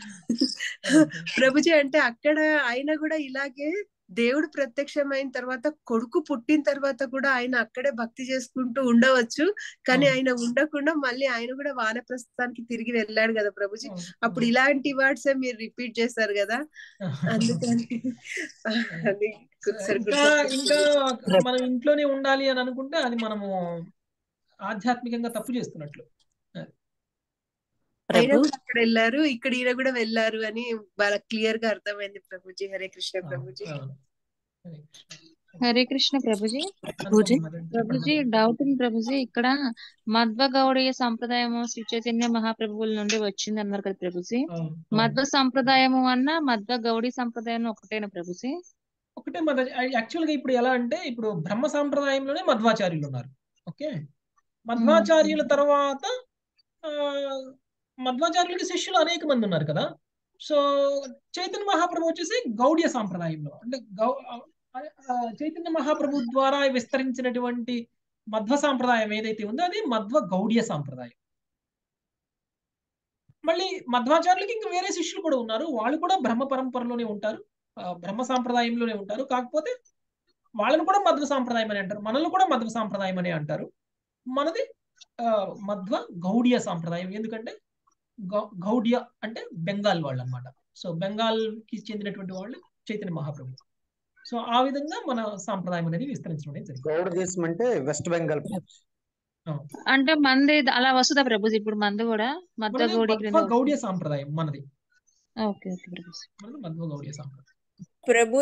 ప్రభుజీ అంటే అక్కడ ఆయన కూడా ఇలాగే దేవుడు ప్రత్యక్షమైన తర్వాత కొడుకు పుట్టిన తర్వాత కూడా ఆయన అక్కడే భక్తి చేసుకుంటూ ఉండవచ్చు కానీ ఆయన ఉండకుండా మళ్ళీ ఆయన కూడా వానప్రస్థానికి తిరిగి వెళ్ళాడు కదా ప్రభుజీ అప్పుడు ఇలాంటి వర్డ్స్ మీరు రిపీట్ చేశారు కదా అందుకని అది ఒకసారి ఇంకా ఇంకా మనం ఇంట్లోనే ఉండాలి అని అనుకుంటే అది మనము ఆధ్యాత్మికంగా తప్పు చేస్తున్నట్లు ఆయన కూడా అక్కడ వెళ్ళారు ఇక్కడ ఈయన కూడా వెళ్ళారు అని బాగా క్లియర్ గా అర్థమైంది ప్రభుజీ హరే కృష్ణ ప్రభుజీ హరే కృష్ణ ప్రభుజీ ప్రభుజీ ప్రభుజీ డౌట్ ఉంది ప్రభుజీ ఇక్కడ మధ్వ గౌడీయ సంప్రదాయము శ్రీ చైతన్య మహాప్రభువుల నుండి వచ్చింది అన్నారు కదా ప్రభుజీ మధ్వ సంప్రదాయము అన్న మధ్వ గౌడీ సంప్రదాయం ఒకటేనా ప్రభుజీ ఒకటే మత యాక్చువల్ గా ఇప్పుడు ఎలా అంటే ఇప్పుడు బ్రహ్మ సాంప్రదాయంలోనే మధ్వాచార్యులు ఉన్నారు ఓకే మధ్వాచార్యుల తర్వాత ఆ, మధ్వాచార్యులకి శిష్యులు అనేక మంది ఉన్నారు కదా సో చైతన్య మహాప్రభు వచ్చేసి గౌడియ సాంప్రదాయంలో అంటే గౌ ఆ, ఆ, చైతన్య మహాప్రభు ద్వారా విస్తరించినటువంటి మధ్వ సాంప్రదాయం ఏదైతే ఉందో అది మధ్వ గౌడియ సాంప్రదాయం మళ్ళీ మధ్వాచార్యులకి ఇంకా వేరే శిష్యులు కూడా ఉన్నారు వాళ్ళు కూడా బ్రహ్మ పరంపరలోనే ఉంటారు ఆ, బ్రహ్మ సాంప్రదాయంలోనే ఉంటారు కాకపోతే వాళ్ళని కూడా మధ్వ సాంప్రదాయం అని అంటారు మనల్ని కూడా మధ్వ సాంప్రదాయం అని అంటారు మనది ఆ, మధ్వ గౌడియ సాంప్రదాయం ఎందుకంటే గౌ- గౌడియ అంటే బెంగాల్ వాళ్ళు అన్నమాట సో బెంగాల్ కి చెందినటువంటి వాళ్ళు చైతన్య మహాప్రభు సో ఆ విధంగా మన సాంప్రదాయం అనేది విస్తరించడం అనేది జరిగింది గౌడ దేశం అంటే వెస్ట్ బెంగాల్ అంటే మంది అలా వస్తుందా ప్రభుజీ ఇప్పుడు మంది కూడా మధ్వ మనది గౌడి మధ్వ క్రింద గౌడియ సాంప్రదాయం మనది ఓకే ఓకే ప్రభుజీ మనది మధ్వ గౌడియ సాంప్రదాయం ప్రభు